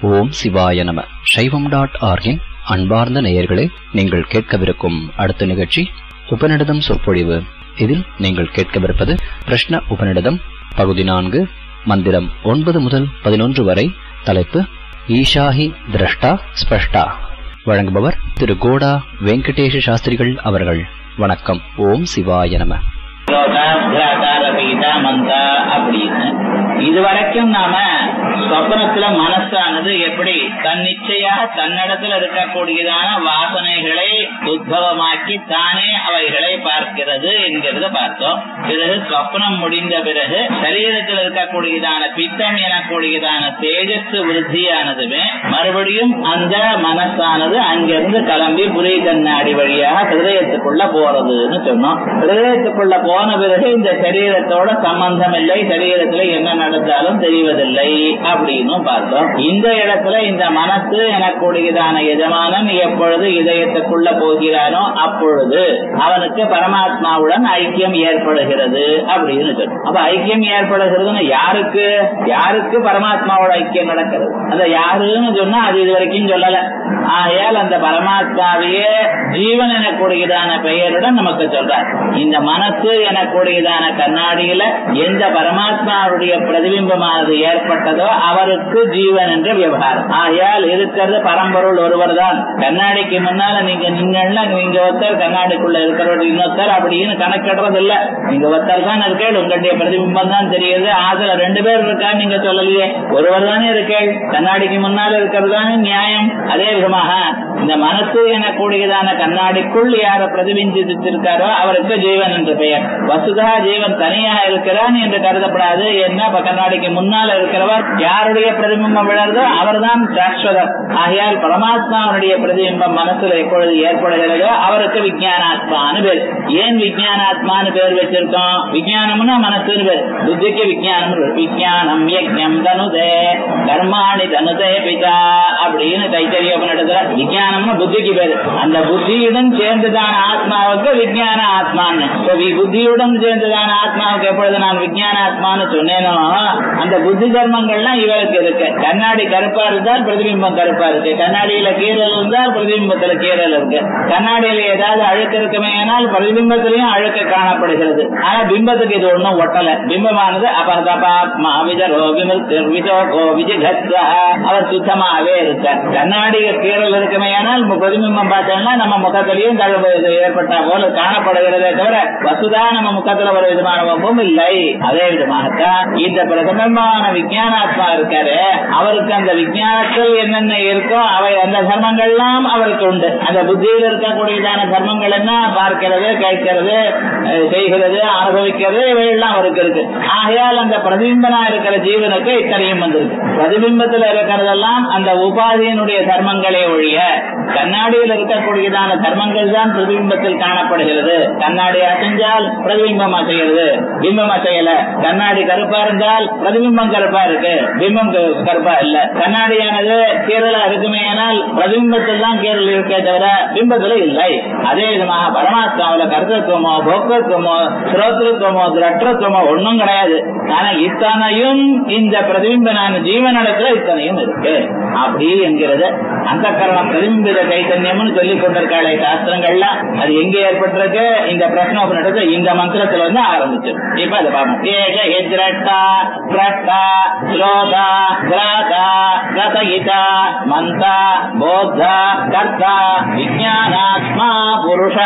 ஓம் சிவாய நம சைவம் டாட் ஆர்கின் அன்பார்ந்த நேயர்களே நீங்கள் கேட்கவிருக்கும் அடுத்த நிகழ்ச்சி உபநிடதம் சொற்பொழிவு இதில் நீங்கள் கேட்கவிருப்பது பிரஷ்ன உபநிடதம் பகுதி நான்கு மந்திரம் ஒன்பது முதல் பதினொன்று வரை தலைப்பு ஈஷாஹி திரஷ்டா ஸ்பஷ்டா வழங்குபவர் திரு கோடா வெங்கடேஷ சாஸ்திரிகள் அவர்கள் வணக்கம் ஓம் சிவாய நம ஸ்லோகா பிராகார பீதா மந்தா அப்படின்னு இது வரைக்கும் நாம சொப்னத்துல மனசானது எப்படி தன்னிச்சையாக தன்னிடத்துல இருக்கக்கூடியதான வாசனைகளை உத்பவமாக்கி தானே அவைகளை பார்க்கிறது என்கிறத பார்த்தோம் பிறகு சொப்னம் முடிந்த பிறகு சரீரத்தில் இருக்கக்கூடியதான பித்தம் எனக்கூடியதான தேஜஸ் விருத்தியானதுமே மறுபடியும் அந்த மனசானது அங்கிருந்து கிளம்பி புரிய கண்ணாடி வழியாக ஹிருதயத்துக்குள்ள போறதுன்னு சொன்னோம் ஹிருதயத்துக்குள்ள போன பிறகு இந்த சரீரத்தோட சம்பந்தம் இல்லை சரீரத்துல என்ன நடந்தாலும் தெரிவதில்லை அப்படின்னு பார்த்தோம் இந்த இடத்துல இந்த மனசு எனக்கூடியதான எஜமானன் எப்பொழுது இதயத்துக்குள்ள போகிறானோ அப்பொழுது அவனுக்கு பரமாத்மாவுடன் ஐக்கியம் ஏற்படுகிறது அப்படின்னு சொன்னோம் அப்ப ஐக்கியம் ஏற்படுகிறதுன்னு யாருக்கு யாருக்கு பரமாத்மாவோட ஐக்கியம் நடக்கிறது அந்த யாருன்னு சொன்னா அது இது வரைக்கும் சொல்லல ஆகையால் அந்த பரமாத்மாவையே ஜீவன் எனக்கூடியதான பெயருடன் நமக்கு சொல்றார் இந்த மனசு எனக்கூடியதான கண்ணாடியில எந்த பரமாத்மாவுடைய பிரதிபிம்பமானது ஏற்பட்டதோ அவருக்கு ஜீவன் என்ற விவகாரம் ஆகையால் இருக்கிறது பரம்பொருள் ஒருவர் தான் கண்ணாடிக்கு முன்னால நீங்க நீங்கன்னா நீங்க ஒருத்தர் கண்ணாடிக்குள்ள இருக்கிறவர் இன்னொருத்தர் அப்படின்னு கணக்கிடுறது இல்ல நீங்க ஒருத்தர் தான் இருக்கேள் உங்களுடைய பிரதிபிம்பம் தான் தெரியுது ஆதுல ரெண்டு பேர் இருக்கா நீங்க சொல்லலையே ஒருவர் தானே இருக்கேள் கண்ணாடிக்கு முன்னால இருக்கிறது தானே நியாயம் அதே விதமாக இந்த மனசு எனக்கூடியதான கண்ணாடிக்குள் யார பிரதிபிம்பித்திருக்காரோ அவருக்கு ஜீவன் என்று பெயர் வசுதா ஜீவன் தனியாக இருக்கிறான் என்று கருதப்படாது என்ன கண்ணாடிக்கு முன்னால் இருக்கிறவர் யாருடைய பிரதிபிம்பம் விழறதோ அவர்தான் சாஸ்வதர் ஆகையால் பரமாத்மாவுடைய பிரதிபிம்பம் மனசுல எப்பொழுது ஏற்படுகிறதோ அவருக்கு விஜயானாத்மான்னு பேர் ஏன் விஜயானாத்மான்னு பேர் வச்சிருக்கோம் விஜயானம்னா மனசுன்னு பேர் புத்திக்கு விஜயானம் விஜயானம் யஜ்யம் தனுதே கர்மாணி தனுதே பிதா அப்படின்னு தைத்தரிய இடத்துல விஜயானம்னு புத்திக்கு பேரு அந்த புத்தியுடன் சேர்ந்துதான ஆத்மாவுக்கு விஜயான ஆத்மான்னு புத்தியுடன் சேர்ந்துதான ஆத்மாவுக்கு எப்பொழுது நான் விஜயான ஆத்மான்னு சொன்னேனோ அந்த புத்தி தர்மங்கள்லாம் இவருக்கு இருக்கு கண்ணாடி கருப்பா இருந்தால் பிரதிபிம்பம் கருப்பா இருக்கு கண்ணாடியில கீரல் இருந்தால் பிரதிபிம்பத்துல கீரல் இருக்கு கண்ணாடியில ஏதாவது அழுக்கு இருக்குமே ஆனால் பிரதிபிம்பத்திலையும் அழுக்கு காணப்படுகிறது ஆனா பிம்பத்துக்கு இது ஒண்ணும் ஒட்டல பிம்பமானது அபகதபாத்மா விஜரோ விமிர்விஜோ விஜிகத்வா அவர் சுத்தமாவே இருக்கார் கண்ணாடி கீரல் இருக்குமே ஆனால் பிரதிபிம்பம் பார்த்தோம்னா நம்ம முகத்திலையும் தழுவு ஏற்பட்டா போல காணப்படுகிறதே தவிர வசுதா நம்ம முகத்துல ஒரு விதமான வம்பும் இல்லை அதே விதமாகத்தான் இந்த பிரதமமான விஜயானாத்மா இருக்காரு அவருக்கு அந்த விஜயானத்தில் என்னென்ன இருக்கோ அவை அந்த தர்மங்கள்லாம் அவருக்கு உண்டு அந்த புத்தியில் இருக்கக்கூடியதான தர்மங்கள் என்ன பார்க்கிறது கேட்கிறது செய்கிறது அனுபவிக்கிறது இவையெல்லாம் அவருக்கு இருக்கு ஆகையால் அந்த பிரதிபிம்பனா இருக்கிற ஜீவனுக்கு இத்தனையும் வந்திருக்கு பிரதிபிம்பத்தில் இருக்கிறதெல்லாம் அந்த உபாதியினுடைய தர்மங்களே ஒழிய கண்ணாடியில் இருக்கக்கூடியதான தர்மங்கள் தான் பிரதிபிம்பத்தில் காணப்படுகிறது கண்ணாடி அசைஞ்சால் பிரதிபிம்பம் அசைகிறது பிம்பம் அசையல கண்ணாடி கருப்பா இருந்தால் பிரதிபிம்பம் கருப்பா இருக்கு பிம்பம் கருப்பா இல்ல கண்ணாடியானது கீரலா இருக்குமே ஆனால் பிரதிபிம்பத்தில் தான் கீரல் இருக்கே தவிர பிம்பத்துல இல்லை அதே விதமாக பரமாத்மாவில கருத்தத்துவமோ போக்கத்துவமோ ஸ்ரோத்திருத்துவமோ திரட்டத்துவமோ ஒன்னும் கிடையாது ஆனா இத்தனையும் இந்த பிரதிபிம்பனான ஜீவனிடத்துல இத்தனையும் இருக்கு அப்படி என்கிறது அந்த கரணம் பிரதிபிம்பித கைத்தன்யம்னு சொல்லி கொண்டிருக்காளே சாஸ்திரங்கள்ல அது எங்க ஏற்பட்டிருக்கு இந்த பிரச்சனை இந்த மந்திரத்துல வந்து ஆரம்பிச்சு இப்ப அதை பார்ப்போம் ஏக ஹித்ரட்டா பிரட்டா ஸ்லோகா கிராதா ரசயிதா மந்தா போத்தா கர்த்தா விஜயானாத்மா புருஷா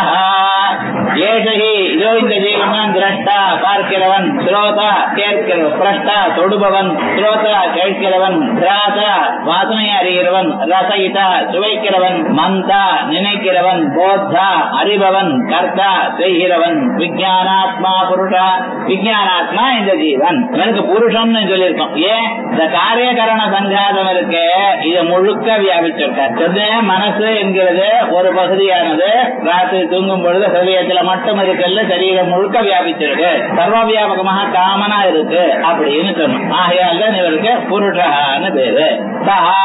ஏகி இதோ இந்த ஜீவன் தான் திரஷ்டா பார்க்கிறவன் ஸ்ரோதா கேட்கிறவன் பிரஷ்டா தொடுபவன் ஸ்ரோதா கேட்கிறவன் திராசா வாசனை அறிகிறவன் ரசயிதா சுவைக்கிறவன் மந்தா நினைக்கிறவன் போத்தா அறிபவன் கர்த்தா செய்கிறவன் விஜயானாத்மா புருஷா விஜயானாத்மா இந்த ஜீவன் எனக்கு புருஷன் சொல்லியிருக்கோம் ஏன் இந்த காரியகரண சங்காதம் இருக்கு இதை முழுக்க வியாபிச்சிருக்க மனசு என்கிறது ஒரு பகுதியானது ராத்திரி தூங்கும் பொழுது ஹிருதயத்துல மட்டும் இருக்குல்ல சரீரம் முழுக்க வியாபிச்சிருக்கு சர்வ வியாபகமாக காமனா இருக்கு அப்படின்னு சொன்னோம் ஆகையால் தான் இவருக்கு புருஷகான்னு பேரு சஹா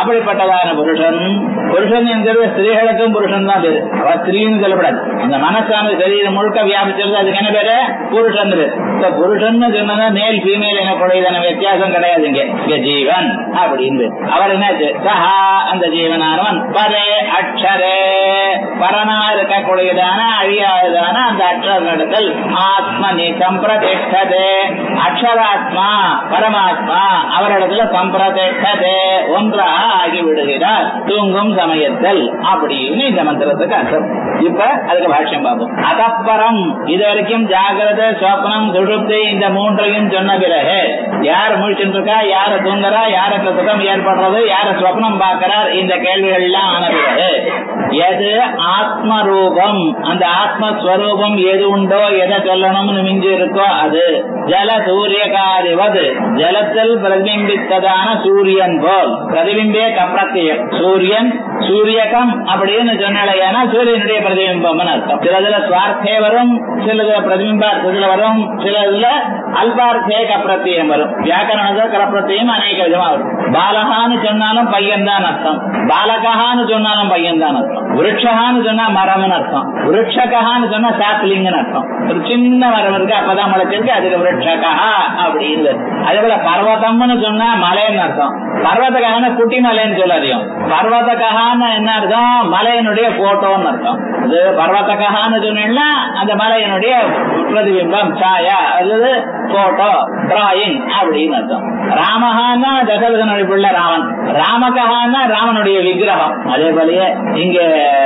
அப்படிப்பட்டதான புருஷன் புருஷன் என்கிறது ஸ்திரீகளுக்கும் புருஷன் தான் பேரு அவ ஸ்திரீன்னு சொல்லப்படாது அந்த மனசானது சரீரம் முழுக்க வியாபிச்சிருது அதுக்கு என்ன பேரு புருஷன் பேரு இப்ப புருஷன் சொன்னா மேல் ஃபீமேல் எனக்கூடியதான வித்தியாசம் கிடையாது இங்க இங்க ஜீவன் அப்படின்னு அவர் என்னாச்சு சஹா அந்த ஜீவனானவன் பரே அக்ஷரே பரனா இருக்கக்கூடியதான அழியாததான அந்த அக்ஷரத்தில் ஆத்மனி சம்பிரதிஷ்டதே அக்ஷராத்மா பரமாத்மா அவரிடத்துல சம்பிரதிஷ்டதே ஒன்றாக ஆகிவிடுகிறார் தூங்கும் சமயத்தில் அப்படின்னு இந்த மந்திரத்துக்கு அர்த்தம் இப்ப அதுக்கு பாஷ்யம் பார்ப்போம் அதப்பரம் இது வரைக்கும் ஜாகிரத சொப்னம் சுழுப்தி இந்த மூன்றையும் சொன்ன பிறகு யார் முழிச்சுட்டு இருக்கா யார தூங்குறா யாருக்கு சுகம் ஏற்படுறது யார சொப்னம் பார்க்கிறார் இந்த கேள்விகள் எல்லாம் ஆன பிறகு எது ஆத்ம ரூபம் அந்த ஆத்மஸ்வரூபம் எது உண்டோ எதை சொல்லணும்னு மிஞ்சி இருக்கோ அது ஜல சூரியகாதிவது ஜலத்தில் பிரதிபிம்பித்ததான சூரியன் போல் பிரதிபிம்பே கப்பிரத்தியம் சூரியன் சூரியகம் அப்படின்னு சொன்னாலேனா சூரியனுடைய பிரதிபிம்பம் அர்த்தம் சிலதுல சுவார்த்தே வரும் சிலதுல பிரதிபிம்பார்த்தத்துல வரும் சிலதுல அல்பார்த்தே கப்பிரத்தியம் வரும் வியாக்கரணத்துல கரப்பிரத்தியம் அநேக விதமா வரும் பாலகான்னு சொன்னாலும் பையன் தான் அர்த்தம் பாலகான்னு சொன்னாலும் பையன் தான் அர்த்தம் விருட்சகான்னு சொன்னா மரம்னு அர்த்தம் விருட்சகான்னு சொன்னா சாப்லிங்னு அர்த்தம் ஒரு சின்ன மரம் இருக்கு அப்பதான் முளைச்சிருக்கு அதுக்கு விருட்சகா அப்படின்னு அதே போல பர்வதம்னு சொன்னா மலைன்னு அர்த்தம் பர்வதகான குட்டி மலைன்னு சொல்லாதையும் பர்வதகான்னு என்ன அர்த்தம் மலையினுடைய போட்டோன்னு அர்த்தம் அது பர்வதகான்னு சொன்னீங்கன்னா அந்த மலையினுடைய பிரதிபிம்பம் சாயா அல்லது போட்டோ டிராயிங் அப்படின்னு அர்த்தம் ராமஹான்னா தசரதனுடைய பிள்ளை ராமன் ராமகஹான்னா ராமனுடைய விக்கிரகம் அதே போலயே இங்க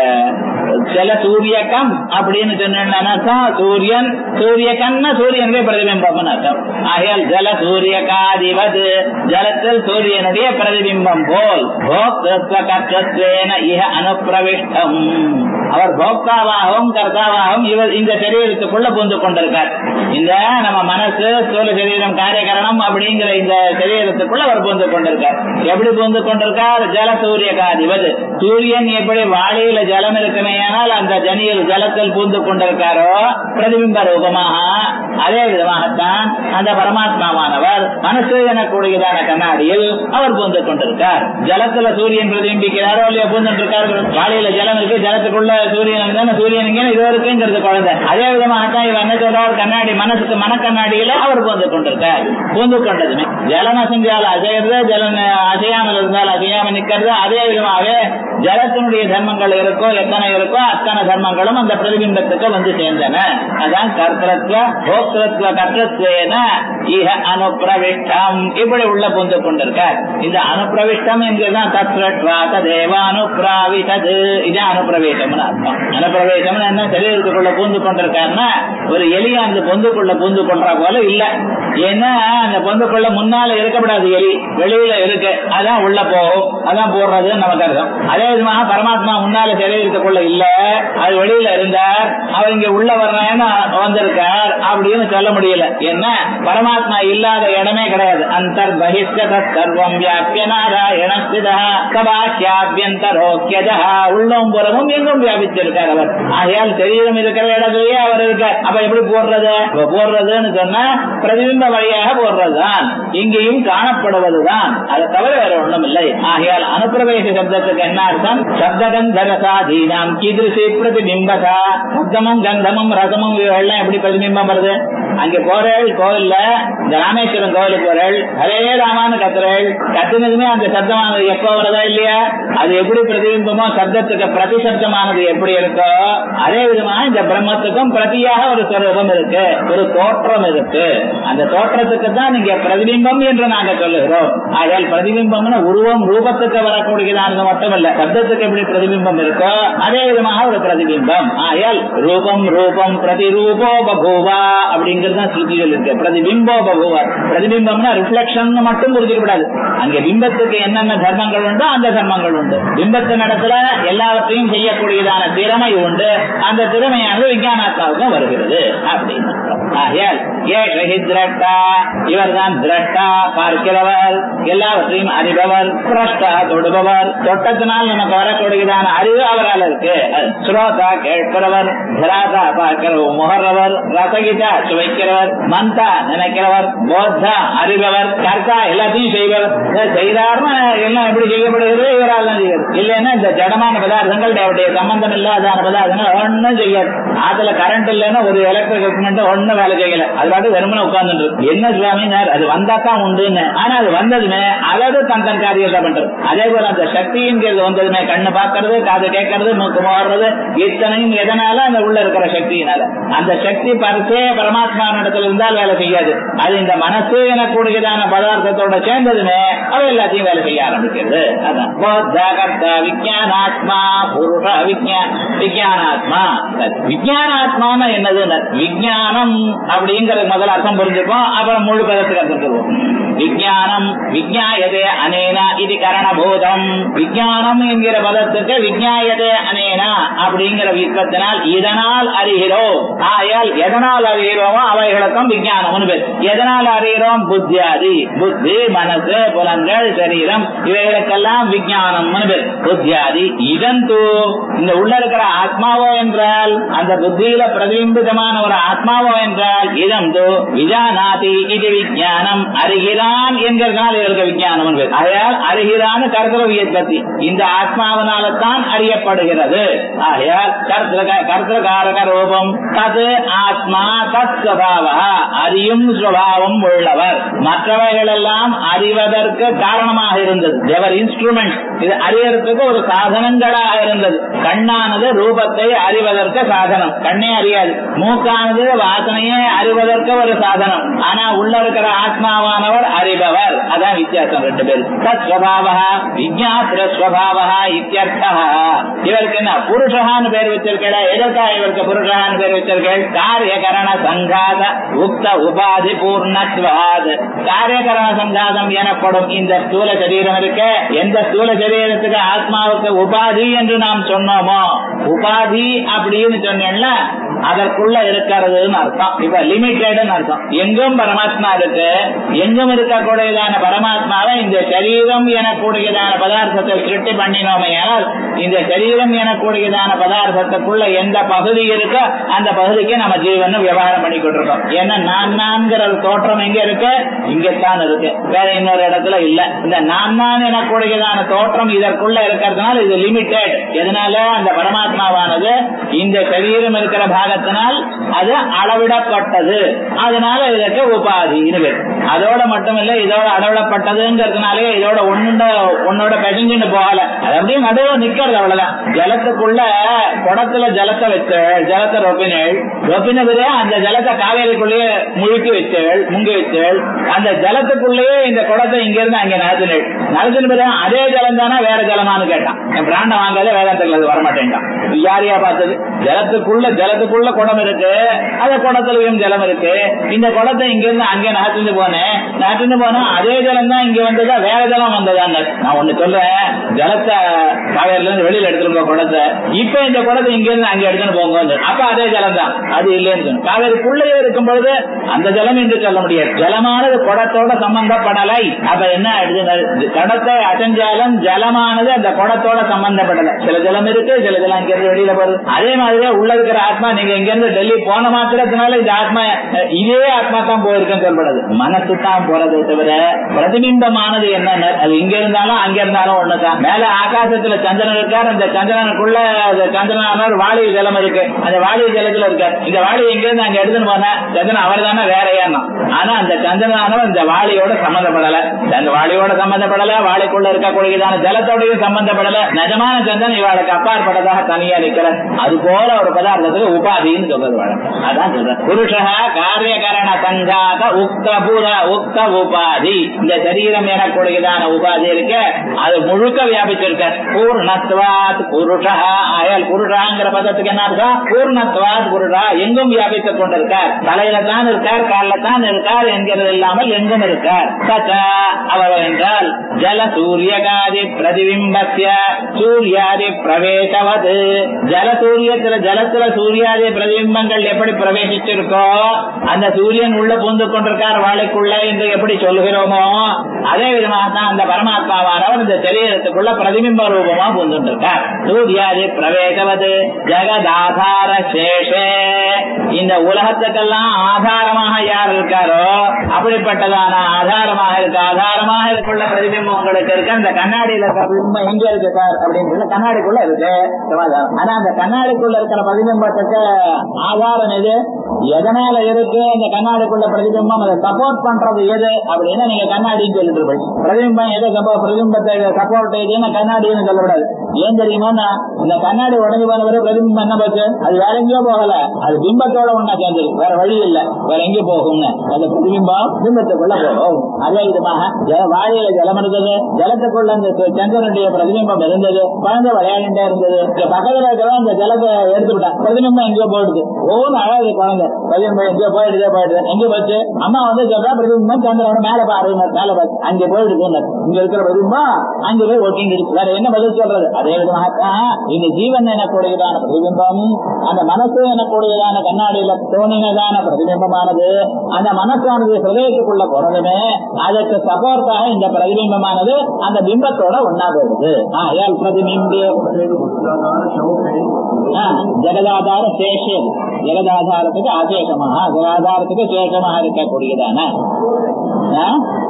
சில சூரியக்கம் அப்படின்னு சொன்னா சூரியன் சூரியக்கன்னா சூரியனுடைய பிரதிபிம்பம் அர்த்தம் ஆகையால் ஜல சூரியகாதிவது ஜலத்தில் சூரியனுடைய பிரதிபிம்பம் போல் போக்திருத்வ இஹ அனுப்பிரவிஷ்டம் அவர் போக்தாவாகவும் கர்த்தாவாகவும் இவர் இந்த சரீரத்துக்குள்ள புந்து கொண்டிருக்கார் இந்த நம்ம மனசு ஸ்தூல சரீரம் காரியகரணம் அப்படிங்கிற இந்த சரீரத்துக்குள்ள அவர் புந்து கொண்டிருக்கார் எப்படி புந்து கொண்டிருக்கார் ஜல சூரிய காதிவது சூரியன் எப்படி வாளியில ஜலம் இருக்குமே ஆனால் அந்த ஜனியில் ஜலத்தில் பூந்து கொண்டிருக்காரோ பிரதிபிம்ப ரூபமாக அதே விதமாகத்தான் அந்த பரமாத்மாவானவர் மனசு எனக்கூடியதான கண்ணாடியில் அவர் பூந்து கொண்டிருக்கார் ஜலத்துல சூரியன் பிரதிபிம்பிக்கிறாரோ இல்லையா பூந்துட்டு இருக்காரு வாளியில ஜலம் இருக்கு ஜலத்துக்குள்ள சூரியன் இருந்தா சூரியன் இங்கே இது இருக்குங்கிறது குழந்தை அதே விதமாகத்தான் இவர் என்ன சொல்றார் கண்ணாடி மனசுக்கு மனக்கண்ணாடியில அவர் பூந்து கொண்டிருக்கார் பூந்து கொண்டதுமே ஜலம் அசைஞ்சால் அசைறது ஜலம் அசையாமல் இருந்தால் அசையாமல் நிக்கிறது அதே விதமாகவே ஜலத்தினுடைய தர்மங்கள் இருக்கோ எத்தனை இருக்கோ அத்தனை தர்மங்களும் அந்த பிரதிபிம்பத்துக்கு வந்து சேர்ந்தன அதான் கர்த்தத்துவ போக்திருத்துவ கர்த்தத்வேன இஹ அனுப்பிரவிஷ்டம் இப்படி உள்ள புந்து கொண்டிருக்கார் இந்த அனுப்பிரவிஷ்டம் என்கிறதான் தத்ரட்வா ததேவ அனுப்பிராவிட்டது இது அனுப்பிரவேசம்னு அர்த்தம் அனுப்பிரவேசம் என்ன சரீரத்துக்குள்ள பூந்து கொண்டிருக்காருன்னா ஒரு எலியா அந்த பொந்துக்குள்ள பூந்து கொண்டா போல இல்ல ஏன்னா அந்த பொந்துக்குள்ள முன்னால இருக்கப்படாது எலி வெளியில இருக்கு அதான் உள்ள போகும் அதான் போடுறது நமக்கு அர்த்தம் அதே விதமாக பரமாத்மா முன்னால சரீரத்துக்குள்ள இல்ல அது வெளியில இருந்தார் அவர் இங்க உள்ள வர்றேன்னு வந்திருக்கார் அப்படின்னு சொல்ல முடியல என்ன பரமாத்மா இல்லாத இடமே கிடையாது அந்தர் பகிஷ்கத சர்வம் வியாபிய நாராயண கபாக்கியாபியந்தரோக்கியதா உள்ளம் புறமும் எங்கும் வியாபிச்சிருக்கார் அவர் ஆகையால் சரீரம் இருக்கிற இடத்துலயே அவர் இருக்கார் அப்ப எப்படி போடுறது இப்ப போடுறதுன்னு சொன்னா பிரதிபிம்ப வழியாக போடுறதுதான் இங்கேயும் காணப்படுவதுதான் அதை தவிர வேற ஒண்ணும் இல்லை ஆகையால் அனுப்பிரவேச சப்தத்துக்கு என்ன அர்த்தம் சப்தகந்தரசாதீனாம் கீதிருசி பிரதிபிம்பதா சப்தமும் கந்தமும் ரசமும் இவைகள்லாம் எப்படி பிரதிபிம்பம் வருது அங்க போறேள் கோவில்ல இந்த ராமேஸ்வரம் கோவிலுக்கு போறேள் ஹரே ராமான்னு கத்துறேள் கத்துனதுமே அந்த சப்தமானது எப்போ வருதா இல்லையா அது எப்படி பிரதிபிம்பமோ சப்தத்துக்கு பிரதிசப்தமானது எப்படி இருக்கோ அதே விதமா இந்த பிரம்மத்துக்கும் பிரதியாக ஒரு ஸ்வரூபம் இருக்கு ஒரு தோற்றம் இருக்கு அந்த தோற்றத்துக்கு தான் நீங்க பிரதிபிம்பம் என்று நாங்க சொல்லுகிறோம் ஆகையால் பிரதிபிம்பம்னு உருவம் ரூபத்துக்கு வரக்கூடியதானது மட்டுமல்ல சப்தத்துக்கு எப்படி பிரதிபிம்பம் இருக்கோ அதே விதமாக ஒரு பிரதிபிம்பம் ஆகையால் ரூபம் ரூபம் பிரதிரூபோ பகூவா அப்படிங்கிறது தான் ஸ்ருதிகள் இருக்கு பிரதிபிம்போ பகூவா பிரதிபிம்பம்னா ரிஃப்ளெக்ஷன் மட்டும் புரிஞ்சுக்கப்படாது அங்க பிம்பத்துக்கு என்னென்ன தர்மங்கள் உண்டோ அந்த தர்மங்கள் உண்டு பிம்பத்தின் இடத்துல எல்லாவற்றையும் செய்யக்கூடியதான திறமை உண்டு அந்த திறமையானது விஞ்ஞானாத்மாவுக்கும் வருகிறது அப்படின்னு ஆகையால் ஏஷஹி திரட்டா இவர் தான் திரட்டா பார்க்கிறவர் எல்லாவற்றையும் அறிபவர் பிரஷ்டா தொடுபவர் தொட்டத்தினால் நமக்கு வரக்கூடியதான அறிவு அவரால் இருக்கு ஸ்ரோதா கேட்கிறவர் திராதா பார்க்கிறவர் முகர்றவர் ரசகிதா சுவைக்க நினைக்கிறவர் மந்தா நினைக்கிறவர் போத்தா அறிபவர் கர்த்தா எல்லாத்தையும் செய்வர் இதை செய்தார்னா எல்லாம் எப்படி செய்யப்படுகிறது இவரால் தான் செய்வது இல்லைன்னா இந்த ஜடமான பதார்த்தங்கள் அவருடைய சம்பந்தம் இல்லாதான பதார்த்தங்கள் ஒன்னும் செய்யாது அதுல கரண்ட் இல்லைன்னா ஒரு எலக்ட்ரிக் எக்யூப்மெண்ட் ஒண்ணும் வேலை செய்யல அது பாட்டு வெறுமனே உட்கார்ந்து என்ன சுவாமினார் அது வந்தா தான் உண்டுன்னு ஆனா அது வந்ததுமே அதாவது தன் தன் காரியத்தை பண்றது அதே போல அந்த சக்திங்கிறது வந்ததுமே கண்ணு பாக்குறது காது கேட்கறது மூக்கு மாறுறது இத்தனையும் எதனால அந்த உள்ள இருக்கிற சக்தியினால அந்த சக்தி பரிசே பரமாத்மா இடத்துல இருந்தால் வேலை செய்யாது அது இந்த மனசு எனக்கூடியதான பதார்த்தத்தோட சேர்ந்ததுமே அது எல்லாத்தையும் வேலை செய்ய ஆரம்பிக்கிறது அதான் போத்த கர்த்தா விஜயானாத்மா புருஷ விஜயா விஜயானாத்மா விஜயானாத்மான என்னது விஜயானம் அப்படிங்கிற முதல் அர்த்தம் புரிஞ்சுப்போம் அப்புறம் முழு பதத்துக்கு அர்த்தம் சொல்லுவோம் விஜயானம் விஜயாயதே அனேனா இது கரணபூதம் விஜயானம் என்கிற பதத்துக்கு விஜயாயதே அனேனா அப்படிங்கிற விற்பத்தினால் இதனால் அறிகிறோம் ஆயால் எதனால் அறிகிறோமோ அவைகளுக்கும் விஜயானம்னு பேர் எதனால் அறிகிறோம் புத்தியாதி புத்தி மனசு புலன்கள் சரீரம் இவைகளுக்கெல்லாம் விஜயானம்னு பேர் புத்தியாதி இதன் தூ இந்த உள்ள இருக்கிற ஆத்மாவோ என்றால் அந்த புத்தியில பிரதிபிம்பிதமான ஒரு ஆத்மாவோ என்றால் இதம் தூ விஜானாதி இது விஜயானம் அறிகிறான் என்கிறதுனால இதற்கு விஜயானம் பேர் ஆகையால் அறிகிறான் கர்த்தவிய பத்தி இந்த ஆத்மாவனால தான் அறியப்படுகிறது ஆகையால் கர்த்தகாரக ரூபம் தது ஆத்மா தத் சுவாவ அறியும் சுவாவம் உள்ளவர் மற்றவைகள் எல்லாம் அறிவதற்கு காரணமாக இருந்தது எவர் இன்ஸ்ட்ருமெண்ட் இது அறியறதுக்கு ஒரு சாதனங்களாக இருந்தது கண்ணானது ரூபத்தை அறிவதற்கு சாதனம் கண்ணே அறியாது மூக்கானது வாசனையே அறிவதற்கு ஒரு சாதனம் ஆனா உள்ள இருக்கிற ஆத்மாவானவர் அறிபவர் அதான் வித்தியாசம் ரெண்டு பேரும் தத் ஸ்வபாவா விஜாத்திர ஸ்வபாவா இத்தியர்த்தா இவருக்கு என்ன புருஷகான்னு பேர் வச்சிருக்கல எதற்கா இவருக்கு புருஷகான்னு பேர் வச்சிருக்கேன் காரியகரண சங்காத உக்த உபாதி பூர்ணத்வாத் காரியகரண சங்காதம் எனப்படும் இந்த ஸ்தூல சரீரம் இருக்க எந்த ஸ்தூல சரீரத்துக்கு ஆத்மாவுக்கு உபாதி என்று நாம் சொன்னோமோ உபாதி அப்படின்னு சொன்னேன்ல அதற்குள்ள இருக்கிறதுன்னு அர்த்தம் இப்ப லிமிட்டெட்னு அர்த்தம் எங்கும் பரமாத்மா இருக்கு எங்கும் இருக்கக்கூடியதான பரமாத்மாவை இந்த சரீரம் எனக்கூடியதான பதார்த்தத்தை சிருஷ்டி பண்ணினோமையால் இந்த சரீரம் எனக்கூடியதான பதார்த்தத்துக்குள்ள எந்த பகுதி இருக்கோ அந்த பகுதிக்கு நம்ம ஜீவன் விவகாரம் பண்ணிக்கிட்டு இருக்கோம் ஏன்னா நான் நான்கிற தோற்றம் எங்க இருக்கு இங்கத்தான் இருக்கு வேற இன்னொரு இடத்துல இல்ல இந்த நான் நான் எனக்கூடியதான தோற்றம் இதற்குள்ள இருக்கிறதுனால இது லிமிட்டெட் எதனால அந்த பரமாத்மாவானது இந்த சரீரம் இருக்கிற பாகத்தினால் அது அளவிடப்பட்டது அதனால இதற்கு உபாதி இருக்கு அதோட மட்டுமில்ல இதோட அளவிடப்பட்டதுங்கிறதுனாலே இதோட ஒன்னு உன்னோட பெசஞ்சுன்னு போகல அது அப்படியே நடுவில் நிக்கிறது அவ்வளவுதான் ஜலத்துக்குள்ள குடத்துல ஜலத்தை வச்சு ஜலத்தை ரொப்பினேள் ரொப்பினதுல அந்த ஜலத்தை காவேரிக்குள்ளேயே முழுக்கி வச்சேள் முங்கி வச்சேள் அந்த ஜலத்துக்குள்ளேயே இந்த குடத்தை இங்க இருந்து அங்க நடத்தினேள் நடத்தின பிறகு அதே ஜலம் தானே வேற ஜலமானு கேட்டான் என் பிராண்ட வாங்காதே வேதாந்தத்தில் அது வரமாட்டேன்டான் யாரையா பார்த்தது ஜலத்துக்குள்ள ஜலத்துக்குள்ள குடம் இருக்கு அந்த குடத்துலயும் ஜலம் இருக்கு இந்த குடத்தை இங்க இருந்து அங்க நகர்ந்து போனேன் நகர்ந்து போனா அதே ஜலம் தான் இங்க வந்ததா வேற ஜலம் வந்ததா நான் ஒண்ணு சொல்றேன் ஜலத்தை காவேரில இருந்து வெளியில எடுத்துட்டு போ குடத்தை இப்ப இந்த குடத்தை இங்க இருந்து அங்க எடுத்துன்னு போங்க அப்ப அதே ஜலம் தான் அது இல்லைன்னு சொன்ன காவேரிக்குள்ளேயே இருக்கும் பொழுது அந்த ஜலம் என்று சொல்ல முடியாது ஜலமானது குடத்தோட சம்பந்தப்படலை அப்ப என்ன ஆயிடுது கடத்தை அசஞ்சாலும் ஜலமானது அந்த குடத்தோட சம்பந்தப்படல சில ஜலம் இருக்கு சில ஜலம் இங்க இருந்து வெளியில போறது அதே மாதிரியே உள்ள இருக்கிற ஆத்மா நீங்க இங்க இருந்து டெல்லி போன மாத்திரத்தினால இந்த ஆத்மா அஹ், இதே ஆத்மா தான் போயிருக்குன்னு சொல்லப்படுது மனசு தான் போறதை தவிர பிரதிபிம்பமானது என்னன்னு அது இங்க இருந்தாலும் அங்க இருந்தாலும் ஒண்ணுதான் மேல ஆகாசத்துல சந்திரன் இருக்கார் அந்த சந்திரனுக்குள்ள அந்த சந்திரனானவர் வாலி ஜலம் இருக்கு அந்த வாலி ஜலத்துல இருக்கார் இந்த வாலி எங்க இருந்து அங்க எடுத்துன்னு போன சந்திரன் அவர் தானே வேற ஏன்னா ஆனா அந்த சந்திரனானவர் இந்த வாலியோட சம்பந்தப்படல அந்த வாலியோட சம்பந்தப்படல வாலிக்குள்ள இருக்கக்கூடியதான ஜலத்தோடையும் சம்பந்தப்படல நிஜமான சந்திரன் இவாளுக்கு அப்பாற்பட்டதாக தனியா இருக்கிறார் அது போல ஒரு பதார்த்தத்துக்கு உபாதின்னு சொல்றது வழக்கம் அதான் சொல்றேன் புருஷ காரியகரண சங்காத உக்த பூத உக்த உபாதி இந்த சரீரம் எனக்கூடியதான உபாதி இருக்க அது முழுக்க வியாபிச்சிருக்க பூர்ணத்வாத் புருஷா அயல் புருஷாங்கிற பதத்துக்கு என்ன அர்த்தம் பூர்ணத்வாத் புருஷா எங்கும் வியாபித்துக் கொண்டிருக்கார் தலையில தான் இருக்கார் காலில் தான் இருக்கார் என்கிறது இல்லாமல் எங்கும் இருக்கார் தச்சா அவர் என்றால் ஜல சூரியகாதி பிரதிபிம்பத்திய சூர்யாதி பிரவேசவது ஜல சூரியத்துல ஜலத்துல சூர்யாதி பிரதிபிம்பங்கள் எப்படி பிரவேசிச்சிருக்கோ அந்த சூரியன் உள்ள பூந்து கொண்டிருக்கார் வாழைக்குள்ள என்று எப்படி சொல்லுகிறோமோ அதே விதமாக தான் அந்த பரமாத்மாவானவர் இந்த சரீரத்துக்குள்ள பிரதிபிம்ப ரூபமா வந்துட்டு இருக்கார் சூர்யாதி பிரவேசவது ஜெகதாதார சேஷே இந்த உலகத்துக்கெல்லாம் ஆதாரமாக யார் இருக்காரோ அப்படிப்பட்டதான ஆதாரமாக இருக்கு ஆதாரமாக இருக்குள்ள பிரதிபிம்பம் உங்களுக்கு இருக்கு அந்த கண்ணாடியில இருக்கிற பிரதிபிம்பம் எங்க இருக்கு சார் அப்படின்னு சொல்லி கண்ணாடிக்குள்ள இருக்கு சமாதானம் ஆனா அந்த கண்ணாடிக்குள்ள இருக்கிற பிரதிபிம்பத்துக்கு ஆதாரம் எது எதனால இருக்கு அந்த கண்ணாடிக்குள்ள பிரதிபிம்பம் அதை சப்போர்ட் பண்றது எது அப்படின்னா நீங்க கண்ணாடின்னு சொல்லிட்டு இருப்பீங்க பிரதிபிம்பம் எதை சப்போ- பிரதிபிம்பத்தை சப்போர்ட் எதுன்னு கண்ணாடின்னு சொல்லக்கூடாது ஏன் தெரியுமா இந்த கண்ணாடி உடஞ்சு போன பிறகு பிரதிபிம்பம் என்ன போச்சு அது வேற எங்கேயோ போகல அது பிம்பத்தோட ஒண்ணா சேர்ந்துருக்கு வேற வழி இல்ல வேற எங்க போகும்னு அந்த பிரதிபிம்பம் பிம்பத்துக்குள்ள போகும் அதே விதமாக ஜல- வாழையில ஜலம் இருந்தது ஜலத்துக்குள்ள அந்த சந்திரனுடைய பிரதிபிம்பம் இருந்தது குழந்தை விளையாடிட்டே இருந்தது இங்க பக்கத்துல இருக்கிறவன் அந்த ஜலத்தை எடுத்து விட்டான் பிரதிபிம்பம் எங்கேயோ போயிடுது ஒவ்வொன்றும் அழகு குழந்தை பிரதிபிம்பம் எங்கேயோ போயிடுதே போயிடுது எங்க போச்சு அம்மா வந்து சொல்றா பிரதிபிம்பம் சந்திரன் மேல பாரு மேல பாரு அங்க போயிடுது இங்க இருக்கிற பிரதிபிம்பம் அங்க போய் ஒட்டிங்கிடுச்சு வேற என்ன பதில் சொல்றது அதே விதமாகத்தான் இந்த ஜீவன் எனக்கூடியதான பிரதிபிம்பம் அந்த மனசு எனக்கூடியதான கண்ணாடியில தோணினதான பிரதிபிம்பமானது அந்த மனசானது ஹிருதயத்துக்குள்ள போறதுமே அதற்கு சப்போர்ட்டாக இந்த பிரதிபிம்பமானது அந்த பிம்பத்தோட ஒன்னா போயிடுது ஆயால் பிரதிபிம்பே ஆ, ஜெகதாதார சேஷம் ஜெகதாதாரத்துக்கு அசேஷமாக ஜெகதாதாரத்துக்கு சேஷமாக இருக்கக்கூடியதான ஆ?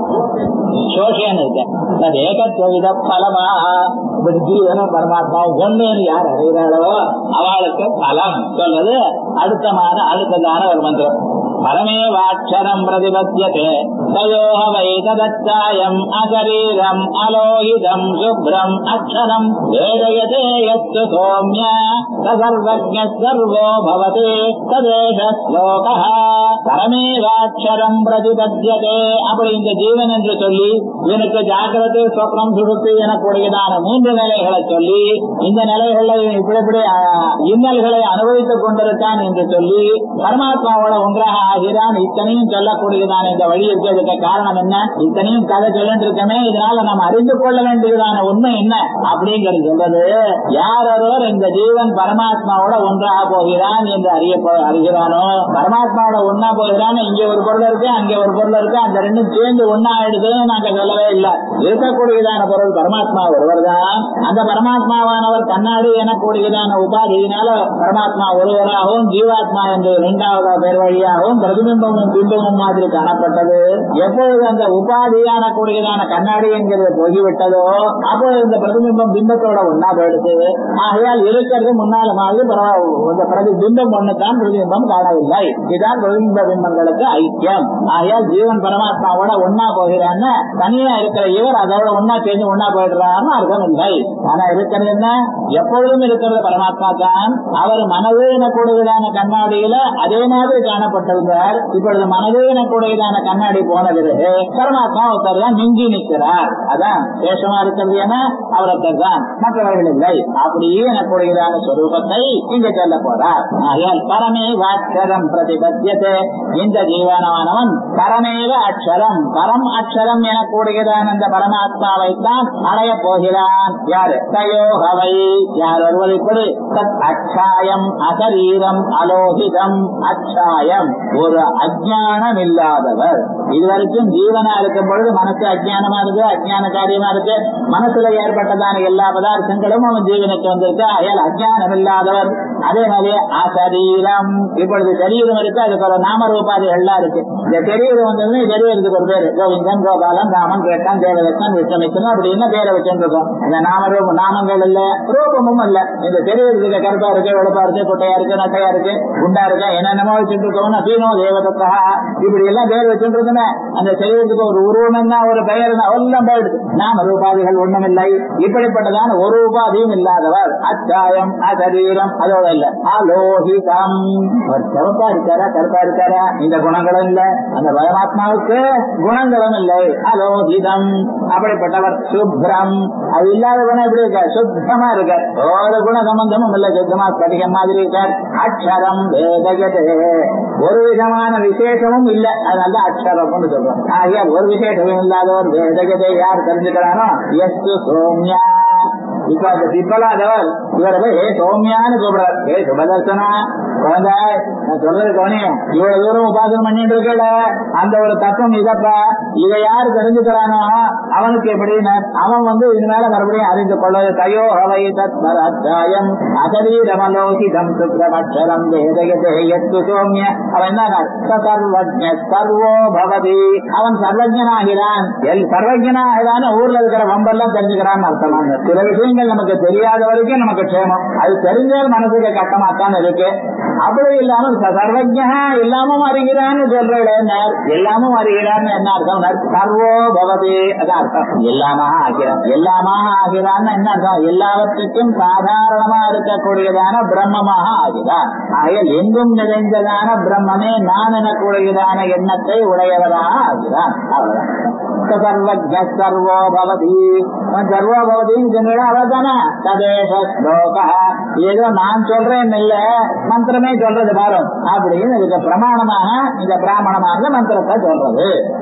சோஷியன் இருக்கு அது ஏகத்துவ வித பலமா இப்படி ஜீவனும் பரமாத்மா ஒண்ணுன்னு யார் அறிகிறாளோ அவளுக்கு பலம் சொல்றது அடுத்தமான அடுத்ததான ஒரு மந்திரம் பரமேவாட்சரம் பிரதிபத்தியதே தயோஹ வைததச்சாயம் அசரீரம் அலோகிதம் சுப்ரம் அக்ஷரம் வேதயதே யத்து சோம்ய சர்வஜ சர்வோ பவதி ததேஷ ஸ்லோகः பரமேவாட்சரம் பிரதிபத்தியதே அப்படி இந்த ஜீவன் என்று சொல்லி இவனுக்கு ஜாக்கிரதை சொப்னம் சுடுத்து எனக்கூடியதான மூன்று நிலைகளை சொல்லி இந்த நிலைகளை இப்படி இப்படி ஆ, இன்னல்களை அனுபவித்துக் கொண்டிருக்கான் என்று சொல்லி பரமாத்மாவோட ஒன்றாக ஆகிறான் இத்தனையும் சொல்லக்கூடியதான இந்த வழி இருக்கிறதுக்கு காரணம் என்ன இத்தனையும் கதை சொல்லிட்டு இருக்கமே இதனால நாம் அறிந்து கொள்ள வேண்டியதான உண்மை என்ன அப்படிங்கிறது சொல்றது யார் ஒருவர் இந்த ஜீவன் பரமாத்மாவோட ஒன்றாக போகிறான் என்று அறிய அறிகிறானோ பரமாத்மாவோட ஒன்னா போகிறான் இங்க ஒரு பொருள் இருக்கு அங்க ஒரு பொருள் இருக்கு அந்த ரெண்டும் சேர்ந்து ஒன்னா ஆயிடுதுன்னு நாங்க சொல்லவே இல்லை இருக்கக்கூடியதான பொருள் பரமாத்மா ஒருவர் தான் அந்த பரமாத்மாவானவர் கண்ணாடி எனக்கூடியதான உபாதியினால பரமாத்மா ஒருவராகவும் ஜீவாத்மா என்று இரண்டாவது பேர் வழியாகவும் பிரதிபிம்பமும் பிம்பமும் மாதிரி காணப்பட்டது எப்பொழுது அந்த உபாதியான கூடியதான கண்ணாடி என்கிறது போய்விட்டதோ அப்பொழுது இந்த பிரதிபிம்பம் பிம்பத்தோட ஒன்னா போயிடுது ஆகையால் இருக்கிறது முன்னால மாதிரி பரவ- இந்த பிரதிபிம்பம் ஒண்ணுதான் பிரதிபிம்பம் காணவில்லை இதுதான் பிரதிபிம்ப பிம்பங்களுக்கு ஐக்கியம் ஆகையால் ஜீவன் பரமாத்மாவோட ஒன்னா போகிறான்னு தனியா இருக்கிற இவர் அதோட ஒன்னா சேர்ந்து ஒன்னா போயிடுறாருன்னு அர்த்தம் இல்லை ஆனா இருக்கிறது என்ன எப்பொழுதும் இருக்கிறது பரமாத்மா தான் அவர் மனது எனக்கூடியதான கண்ணாடியில அதே மாதிரி காணப்பட்டிருந்தார் இப்பொழுது மனது எனக்கூடியதான கண்ணாடி போன பிறகு பரமாத்மா ஒருத்தர் தான் மிஞ்சி நிற்கிறார் அதான் சேஷமா இருக்கிறது என அவர் ஒருத்தர் தான் மற்றவர்கள் இல்லை அப்படியே எனக்கூடியதான சொரூபத்தை இங்க சொல்ல போறார் ஆகையால் பரமேவ அக்ஷரம் பிரதிபத்தியதே இந்த ஜீவனமானவன் பரமேவ அக்ஷரம் பரம் அக்ஷரம் எனக்கூடியதான அந்த பரமாத்மாவை தான் அடைய போகிறான் யாரு தயோகவை யார் ஒருவர் இப்படி தத் அக்ஷாயம் அசரீரம் அலோகிதம் அக்ஷாயம் ஒரு அஜானம் இல்லாதவர் இதுவரைக்கும் ஜீவனா இருக்கும் பொழுது மனசு அஜானமா இருக்கு அஜான காரியமா இருக்கு மனசுல ஏற்பட்டதான எல்லா பதார்த்தங்களும் அவன் ஜீவனுக்கு வந்திருக்கு அயல் அஜானம் இல்லாதவர் அதே மாதிரி அசரீரம் இப்பொழுது சரீரம் இருக்கு அதுக்கு ஒரு நாம ரூபாதிகள்லாம் இருக்கு இந்த சரீரம் வந்ததுமே சரீரத்துக்கு ஒரு பேரு கோவிந்தன் கோபாலன் ராமன் கேட்டான் தேவதத்தன் விஷ்ணமித்தன் அப்படின்னு பேரை வச்சுருக்கோம் இந்த நாம ரூப நாமங்கள் இல்ல ரூபமும் இல்ல இந்த சரீரத்துக்கு கருப்பா இருக்கு வெளுப்பா இருக்கு குட்டையா இருக்கு நட்டையா இருக்கு குண்டா இருக்கு என்னென்னமோ வச்சுட்டு இருக்கோம்னா சீனோ தேவதத்தா இப்படி எல்லாம் பேர் வச்சுட்டு இருக்கோமே அந்த சரீரத்துக்கு ஒரு உருவம்னா ஒரு பெயர் எல்லாம் போயிடுது நாம ரூபாதிகள் ஒண்ணுமில்லை இப்படிப்பட்டதான ஒரு உபாதியும் இல்லாதவர் அச்சாயம் அசரீரம் அதோட இல்ல அலோகிதம் ஒரு சிவப்பா இருக்காரா கருப்பா இருக்காரா இந்த குணங்களும் இல்ல அந்த பரமாத்மாவுக்கு குணங்களும் இல்லை அலோகிதம் அப்படிப்பட்டவர் சுப்ரம் அது இல்லாத குணம் எப்படி இருக்கார் சுத்தமா இருக்கார் ஒரு குண சம்பந்தமும் இல்ல சுத்தமா ஸ்படிகம் மாதிரி இருக்கார் அக்ஷரம் வேதகதே ஒரு விதமான விசேஷமும் இல்ல அதனால அக்ஷரம்னு சொல்றோம் ஆகிய ஒரு விசேஷமும் இல்லாதவர் வேதகதை யார் தெரிஞ்சுக்கிறானோ எஸ்து சோம்யா இப்ப அந்த பிப்பலாதவர் இவரை போய் ஏ சௌமியான்னு கூப்பிடுறார் ஏ சுபதர்சனா குழந்தை நான் சொல்றது கவனி இவ்வளவு தூரம் உபாசனம் பண்ணிட்டு இருக்கல அந்த ஒரு தத்துவம் இதப்ப இதை யாரு தெரிஞ்சுக்கிறானோ அவனுக்கு எப்படின்னு அவன் வந்து இனிமேல மறுபடியும் அறிந்து கொள்வது தயோ அவை தத்மராஜாயம் அசரீரமலோகிதம் சுக்ரமட்சரம் வேதயதே எத்து சோமிய அவன் என்ன சர்வஜ சர்வோ பவதி அவன் சர்வஜனாகிறான் எல் சர்வஜனாகிறான் ஊர்ல இருக்கிற வம்பெல்லாம் தெரிஞ்சுக்கிறான்னு அர்த்தம் சில விஷயங்கள் நமக்கு தெரியாத வரைக்கும் நமக்கு க்ஷேமம் அது தெரிஞ்சால் மனசுக்கு கட்டமாத்தான் இருக்கு அப்படி இல்லாம சர்வஜா எல்லாமும் அறிகிறான்னு சொல்றேன் எல்லாமும் அறிகிறான்னு என்ன அர்த்தம் சர்வோ பவதி அதான் அர்த்தம் எல்லாமாக ஆகிறான் எல்லாமாக ஆகிறான்னு என்ன அர்த்தம் எல்லாவற்றுக்கும் சாதாரணமா இருக்கக்கூடியதான பிரம்மமாக ஆகிறான் ஆகையால் எங்கும் நிறைந்ததான பிரம்மமே நான் எனக்கூடியதான எண்ணத்தை உடையவராக ஆகிறான் அவ்வளவுதான் சர்வஜ சர்வோ பவதி சர்வோ பவதின்னு சொன்னா அவர்தானே ததேஷ ஸ்லோக ஏதோ நான் சொல்றேன் இல்ல மந்திரமே சொல்றது பாரு அப்படின்னு இதுக்கு பிரமாணமாக இந்த பிராமணமாக மந்திரத்தை சொல்றது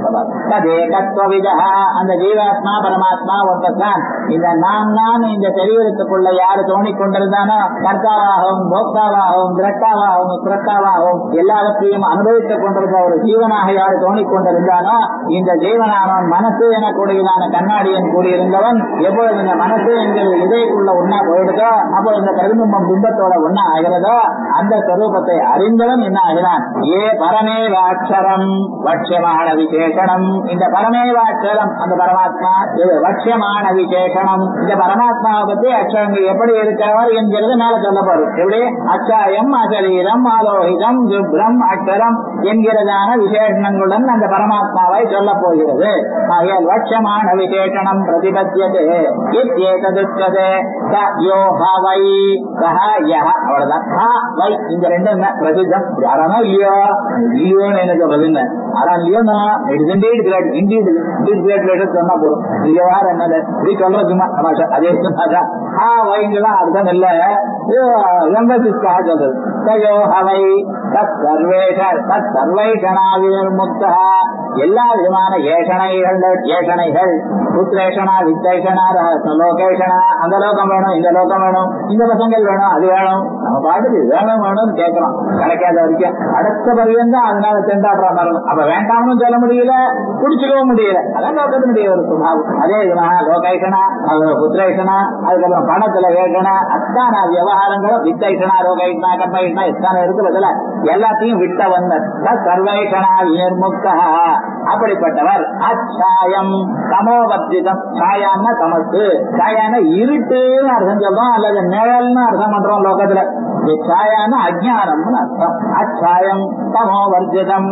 ததேகத்வவித அந்த ஜீவாத்மா பரமாத்மா ஒன்றதான் இந்த நான் நான் இந்த சரீரத்துக்குள்ள யாரு தோணிக் கொண்டிருந்தானோ கர்த்தாவாகவும் போக்தாவாகவும் திரட்டாவாகவும் திரட்டாவாகவும் எல்லாவற்றையும் அனுபவித்துக் கொண்டிருந்த ஒரு ஜீவனாக யாரு தோணிக் கொண்டிருந்தானோ இந்த ஜீவனானவன் மனசு எனக்கூடியதான கண்ணாடியன் கூடியிருந்தவன் எப்பொழுது இந்த மனசு என்கிற இதயக்குள்ள ஒன்னா போயிடுதோ அப்போ இந்த பிரதிபிம்பம் பிம்பத்தோட ஒன்னா ஆகிறதோ அந்த ஸ்வரூபத்தை அறிந்தவன் என்ன ஆகிறான் ஏ பரமேவாட்சரம் வட்சியமான விசேஷனம் இந்த பரமேவாட்சரம் அந்த பரமாத்மா இது வட்சியமான விசேஷனம் இந்த பரமாத்மாவை பத்தி அக்ஷரங்கள் எப்படி இருக்கிறவர் என்கிறது மேல சொல்லப்படும் எப்படி அச்சாயம் அசரீரம் ஆலோகிதம் சுப்ரம் அக்ஷரம் என்கிறதான விசேஷணங்களுடன் அந்த பரமாத்மாவை சொல்ல போகிறது ஆகையால் வட்சமான விசேஷனம் பிரதிபத்தியது இத்யேததுச்சதே ச யோ ஹ வை சஹ யஹ அவ்வளவுதான் ஹ வை இந்த ரெண்டு என்ன பிரசித்தம் யாரானோ இல்லையோ இல்லையோன்னு எனக்கு பதில் ஆனா இல்லையோன்னா it's indeed great indeed indeed great later சொன்னா போதும் விவகாரம் என்னது இப்படி சொல்றது சும்மா தமாஷா அதே சொன்னாதான் ஹா வைங்கெல்லாம் அர்த்தம் இல்ல எம்பசிஸ்காக சொல்றது தயோ ஹவை தத் சர்வேஷ தத் சர்வைஷனாவில் முக்தா எல்லா விதமான ஏஷணைகள் ஏஷணைகள் புத்திரேஷனா வித்தேஷனா லோகேஷனா அந்த லோகம் வேணும் இந்த லோகம் வேணும் இந்த பசங்கள் வேணும் அது வேணும் நம்ம பாட்டுக்கு வேணும் வேணும்னு கேட்கிறோம் கிடைக்காத வரைக்கும் அடுத்த பரியந்தான் அதனால சென்றாடுற மரம் அப்ப வேண்டாம்னு சொல்ல முடியல குடிச்சுக்கவும் முடியல அதான் லோகத்தினுடைய ஒரு சுபாவம் அதே விதமாக லோகேஷனா புத்திரேஷனா அதுக்கப்புறம் பணத்துல ஏஷனா அத்தான விவகாரங்களும் வித்தைஷனா லோகேஷனா கம்பைஷனா எத்தான இருக்கிறதுல எல்லாத்தையும் விட்டவன் சர்வேஷனா நிர்முக்தா அப்படிப்பட்டவர் அச்சாயம் தமோவர்ஜிதம் சாயான்னா தமசு சாயான இருட்டுன்னு அர்த்தம் சொல்றோம் அல்லது நிழல்னு அர்த்தம் பண்றோம் லோகத்துல சாயான அஜானம்னு அர்த்தம் அச்சாயம் தமோவர்ஜிதம்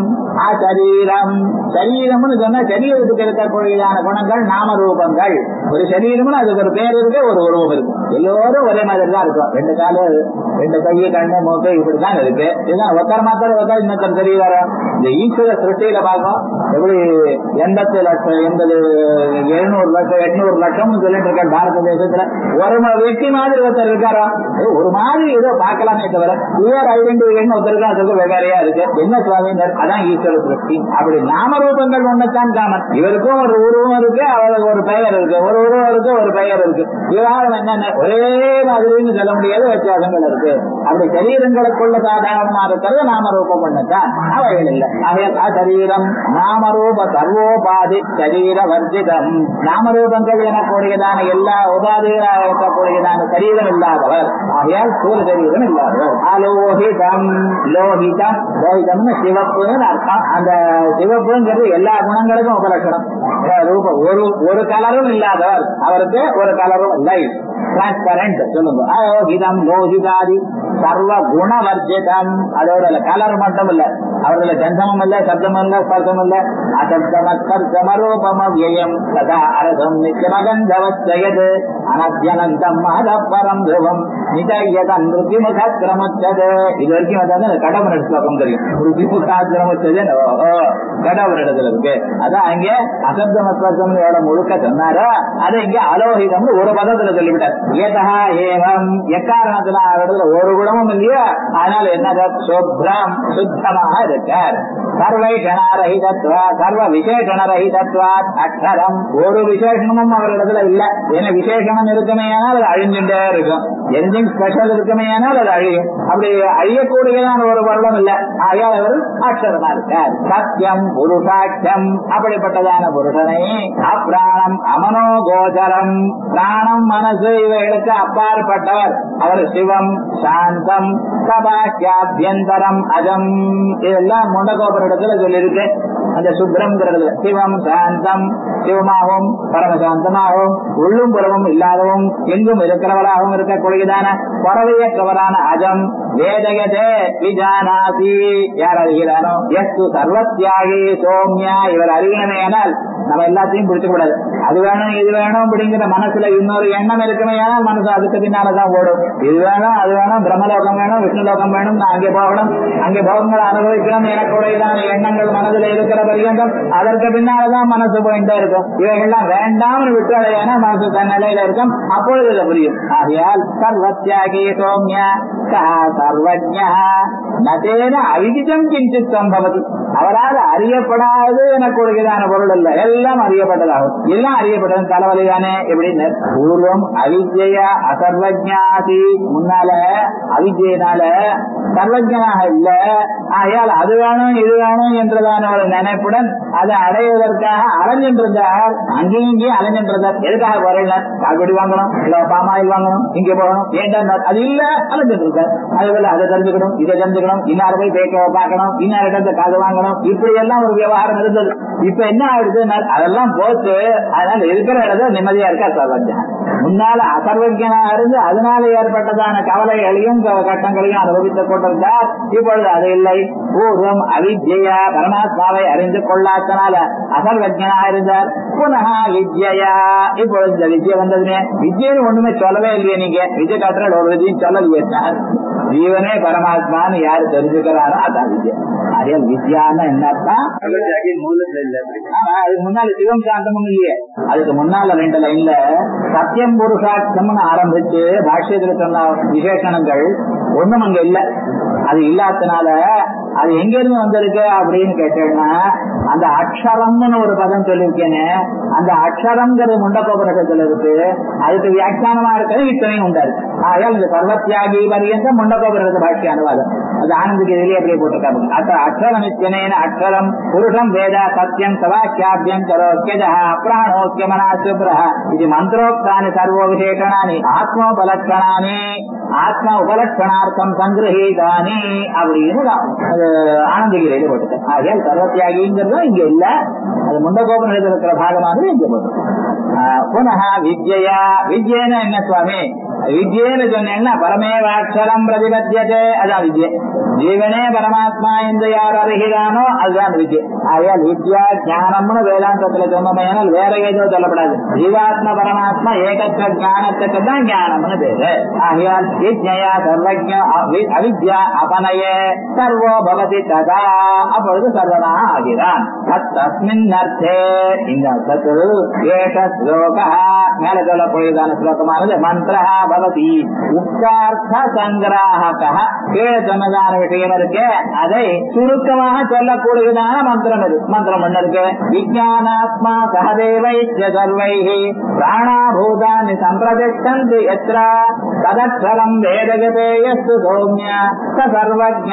அசரீரம் சரீரம்னு சொன்னா சரீரத்துக்கு இருக்கக்கூடியதான குணங்கள் நாம ரூபங்கள் ஒரு சரீரம்னு அதுக்கு ஒரு பேர் இருக்கு ஒரு உருவம் இருக்கு எல்லோரும் ஒரே மாதிரி தான் இருக்கும் ரெண்டு காலு ரெண்டு கை கண்ணு மூக்கு இப்படிதான் இருக்கு இதுதான் ஒருத்தர் மாத்திரம் ஒருத்தர் இன்னொருத்தர் தெரியல இந்த ஈஸ்வர சிருஷ்டியில பார்க்கும் எப்படி எண்பத்தி லட்சம் எண்பது எழுநூறு லட்சம் எட்நூறு லட்சம் சொல்லிட்டு இருக்க பாரத தேசத்துல ஒரு ம- வெட்டி மாதிரி ஒருத்தர் இருக்காரா ஏ, ஒரு மாதிரி ஏதோ பார்க்கலாமே தவிர கிளியர் ஐடென்டிஃபிகேஷன் ஒருத்தருக்கு அதுக்கு வெவ்வேறையா இருக்கு என்ன சுவாமினர் அதான் ஈஸ்வர சிருஷ்டி அப்படி நாம ரூபங்கள் ஒண்ணுத்தான் காமன் இவருக்கும் ஒரு உருவம் இருக்கு அவருக்கு ஒரு பெயர் இருக்கு ஒரு உருவம் இருக்கு ஒரு பெயர் இருக்கு விவகாரம் என்னென்ன ஒரே மாதிரின்னு சொல்ல முடியாத வித்தியாசங்கள் இருக்கு அப்படி சரீரங்களுக்குள்ள சாதாரணமா இருக்கிறது நாம ரூபம் ஒண்ணுதான் அவைகள் இல்லை ஆகையால் சரீரம் நாமரூப சர்வோபாதி சரீர வர்ஜிதம் நாமரூபங்கள் எனக்கூடியதான எல்லா உபாதிகளாக இருக்கக்கூடியதான சரீரம் இல்லாதவர் ஆகையால் சூர சரீரம் இல்லாதவர் அலோகிதம் லோகிதம் லோகிதம்னு சிவப்புன்னு அர்த்தம் அந்த சிவப்புங்கிறது எல்லா குணங்களுக்கும் உபலட்சணம் அதாவது ரூபம் ஒரு ஒரு கலரும் இல்லாதவர் அவருக்கு ஒரு கலரும் இல்லை டிரான்ஸ்பரண்ட் சொல்லுங்க அயோகிதம் லோகிதாதி சர்வ குணவர்ஜிதம் அதோட கலர் மட்டும் இல்ல அவர்கள கந்தமும் இல்ல சப்தமும் இல்ல ஸ்பர்சமும் இல்ல அசப்தமஸ்பர்சமரூபமவ்யயம் ததா அரசம் நித்தியமகந்தவச்சயது அனத்யனந்தம் மகப்பரம் துருவம் நிதயதன் ருத்திமுகிரமுச்சது இது வரைக்கும் வந்து கடவுள் ஸ்லோகம் தெரியும் ருத்திமுகாசிரமுச்சது கடவுள் இடத்துல இருக்கு அதான் அங்க அசப்தமஸ்பர்சம் எவ்வளவு முழுக்க சொன்னாரோ அதை இங்க அலோகிதம்னு ஒரு பதத்துல சொல்லிவிட்டார் ஏதா ஏவம் எக்காரணத்துல அவரிடத்துல ஒரு குணமும் இல்லையோ அதனால என்ன சுப்ரம் சுத்தமாக இருக்கார் சர்வைஷணரஹிதத்வா சர்வ விசேஷணரஹிதத்வா அக்ஷரம் ஒரு விசேஷணமும் அவரிடத்துல இல்ல ஏன்னா விசேஷணம் இருக்குமே ஆனால் அது அழிஞ்சுட்டே இருக்கும் எரிஞ்சுட்டே டிஃபரெண்ட் ஸ்பெஷல் இருக்குமே ஆனால் அது அழியும் அப்படி அழியக்கூடியதான ஒரு வருடம் இல்ல ஆகையால் அவர் அக்ஷரமா இருக்கார் சத்தியம் புருஷாட்சம் அப்படிப்பட்டதான புருஷனை அப்பிராணம் அமனோ கோச்சரம் பிராணம் மனசு இவைகளுக்கு அப்பாற்பட்டவர் அவர் சிவம் சாந்தம் சபாக்கியாபியந்தரம் அஜம் இதெல்லாம் முண்டகோபுரத்துல சொல்லியிருக்கு அந்த சுப்ரம்ங்கிறது சிவம் சாந்தம் சிவமாகவும் பரமசாந்தமாகவும் உள்ளும் புறமும் இல்லாதவும் எங்கும் இருக்கிறவராகவும் இருக்கக்கூடியதான பறவையற்றவரான அஜம் வேதகதே விஜானாசி யார் அறிகிறானோ எஸ்து சர்வத்தியாகி சோம்யா இவர் அறிவினமே ஆனால் நம்ம எல்லாத்தையும் பிடிச்ச கூடாது அது வேணும் இது வேணும் அப்படிங்கிற மனசுல இன்னொரு எண்ணம் இருக்குமே ஆனால் மனசு அதுக்கு பின்னாலதான் ஓடும் இது வேணும் அது வேணும் பிரம்மலோகம் வேணும் விஷ்ணுலோகம் வேணும் நான் அங்கே போகணும் அங்கே போகங்களை அனுபவிக்கணும் எனக்குடையதான எண்ணங்கள் மனதில் இருக்கிற பரியந்தம் அதற்கு பின்னாலதான் மனசு போயிட்டே இருக்கும் இவைகள்லாம் வேண்டாம்னு விட்டு அடையான மனசு தன் நிலையில இருக்கும் அப்பொழுது இது புரியும் ஆகையால் சர்வத்தியாகி சோம்யா சஹா சர்வஜா நதேன அவிதிதம் கிஞ்சித் சம்பவதி அவரால் அறியப்படாது எனக்குடையதான பொருள் இல்ல எல்லாம் அறியப்பட்டதாகும் எல்லாம் அறியப்பட்டது தலைவலி தானே எப்படின்னு பூர்வம் அவித்யா அசர்வஜாதி முன்னால அவித்யினால சர்வஜனாக இல்ல ஆகையால் அது வேணும் இது வேணும் என்றதான ஒரு நினைப்புடன் அதை அடைவதற்காக அலைஞ்சின்றிருந்தார் அங்கேயும் இங்கேயும் அலைஞ்சின்றிருந்தார் எதுக்காக வரல கால்படி வாங்கணும் இல்ல பாமாயில் வாங்கணும் இங்க போகணும் ஏன்டா அது இல்ல அலைஞ்சிட்டு இருக்கார் அது போல அதை தெரிஞ்சுக்கணும் இதை தெரிஞ்சுக்கணும் இன்னார போய் பேக்க பார்க்கணும் இன்னார இடத்த காது வாங்கணும் இப்படி எல்லாம் ஒரு விவகாரம் இருந்தது இப்ப என்ன ஆயிடுது அதெல்லாம் போச்சு அதனால இருக்கிற இடத்துல நிம்மதியா இருக்கா சர்வஜன் முன்னால அசர்வஜனா இருந்து அதனால ஏற்பட்டதான கவலைகளையும் கட்டங்களையும் அனுபவித்துக் கொண்டிருந்தார் இப்பொழுது அது இல்லை பூர்வம் அவித்யா பரமாத்மாவை அறிந்து கொள்ளாதனால அசர்வஜனா இருந்தார் புனக வித்யா இப்பொழுது இந்த வித்யை வந்ததுமே வித்யன்னு ஒண்ணுமே சொல்லவே இல்லையே நீங்க விஜய் காட்டுற ஒரு விதியும் சொல்லலையே சார் ஜீவனே பரமாத்மான்னு யாரு தெரிஞ்சுக்கிறாரோ அதான் வித்யா அதே வித்யான்னு என்னன்னா ஆமா அதுக்கு முன்னால சிவம் சாந்தமும் இல்லையே அதுக்கு முன்னால ரெண்டு லைன்ல சத்தியம் புருஷாட்சம்னு ஆரம்பிச்சு பாஷ்யத்துல சொன்ன விசேஷணங்கள் ஒண்ணும் அங்க இல்ல அது இல்லாதனால அது எங்க இருந்து வந்திருக்கு அப்படின்னு கேட்டேன்னா அந்த அக்ஷரம்னு ஒரு பதம் சொல்லியிருக்கேனே அந்த அக்ஷரம்ங்கிறது முண்டகோபுரத்துல இருக்கு அதுக்கு வியாக்கியானமா இருக்கிறது இத்தனையும் உண்டாரு ஆகையால் இந்த சர்வத்தியாகி பரியந்த முண்டகோபுரத்து பாஷ்ய அனுவாதம் அது ஆனந்துக்கு எதிரே அப்படியே போட்டிருக்காங்க அத்த அக்ஷரம் இத்தனேன அக்ஷரம் புருஷம் வேத சத்தியம் சவாக்கியாபியம் கரோக்கியஜ பிராணோக்கியமனா சுப்ரஹ இது மந்திரோக்தானி சர்வ விசேஷணானி ஆத்மோபலட்சணானி ஆத்ம உபலட்சணார்த்தம் சங்கிரகீதானி அப்படின்னு அது ஆனந்தகிரியில போட்டுட்டேன் ஆகையால் சர்வத்தியாகிங்கிறது இங்க இல்ல அது முண்டகோபனிடத்தில் இருக்கிற பாகமாக இங்க போட்டு புனக வித்யா வித்யேன என்ன சுவாமி வித்யேன்னு சொன்னேன்னா பரமேவாட்சரம் பிரதிபத்தியதே அதான் வித்யை ஜீவனே பரமாத்மா என்று யார் அறிகிறானோ அதுதான் வித்யை ஆகையால் வித்யா ஞானம்னு வேதாந்தத்துல சொன்னமையானால் வேற ஏதோ சொல்லப்படாது ஜீவாத்ம பரமாத்மா ஏகத்துவ ஞானத்துக்கு தான் ஞானம்னு பேரு ஆகையால் வித்யா சர்வஜ அவித்யா அபனய சர்வோ பவதி ததா அப்பொழுது சர்வனா ஆகிறான் தஸ்மின் அர்த்தே இந்த அர்த்தத்தில் ஏஷ ஸ்லோக மேல சொல்லக்கூடியதான ஸ்லோகமானது மந்திர பவதி உக்கார்த்த சங்கிராக கீழே சொன்னதான விஷயம் இருக்கு அதை சுருக்கமாக சொல்லக்கூடியதான மந்திரம் இது மந்திரம் ஒண்ணு இருக்கு விஜயானாத்மா சகதேவை சர்வைஹி பிராணாபூதானி சம்பிரதிஷ்டந்தி எத்திர ததக்ஷரம் வேதகதே எஸ்து சௌமிய ச சர்வஜ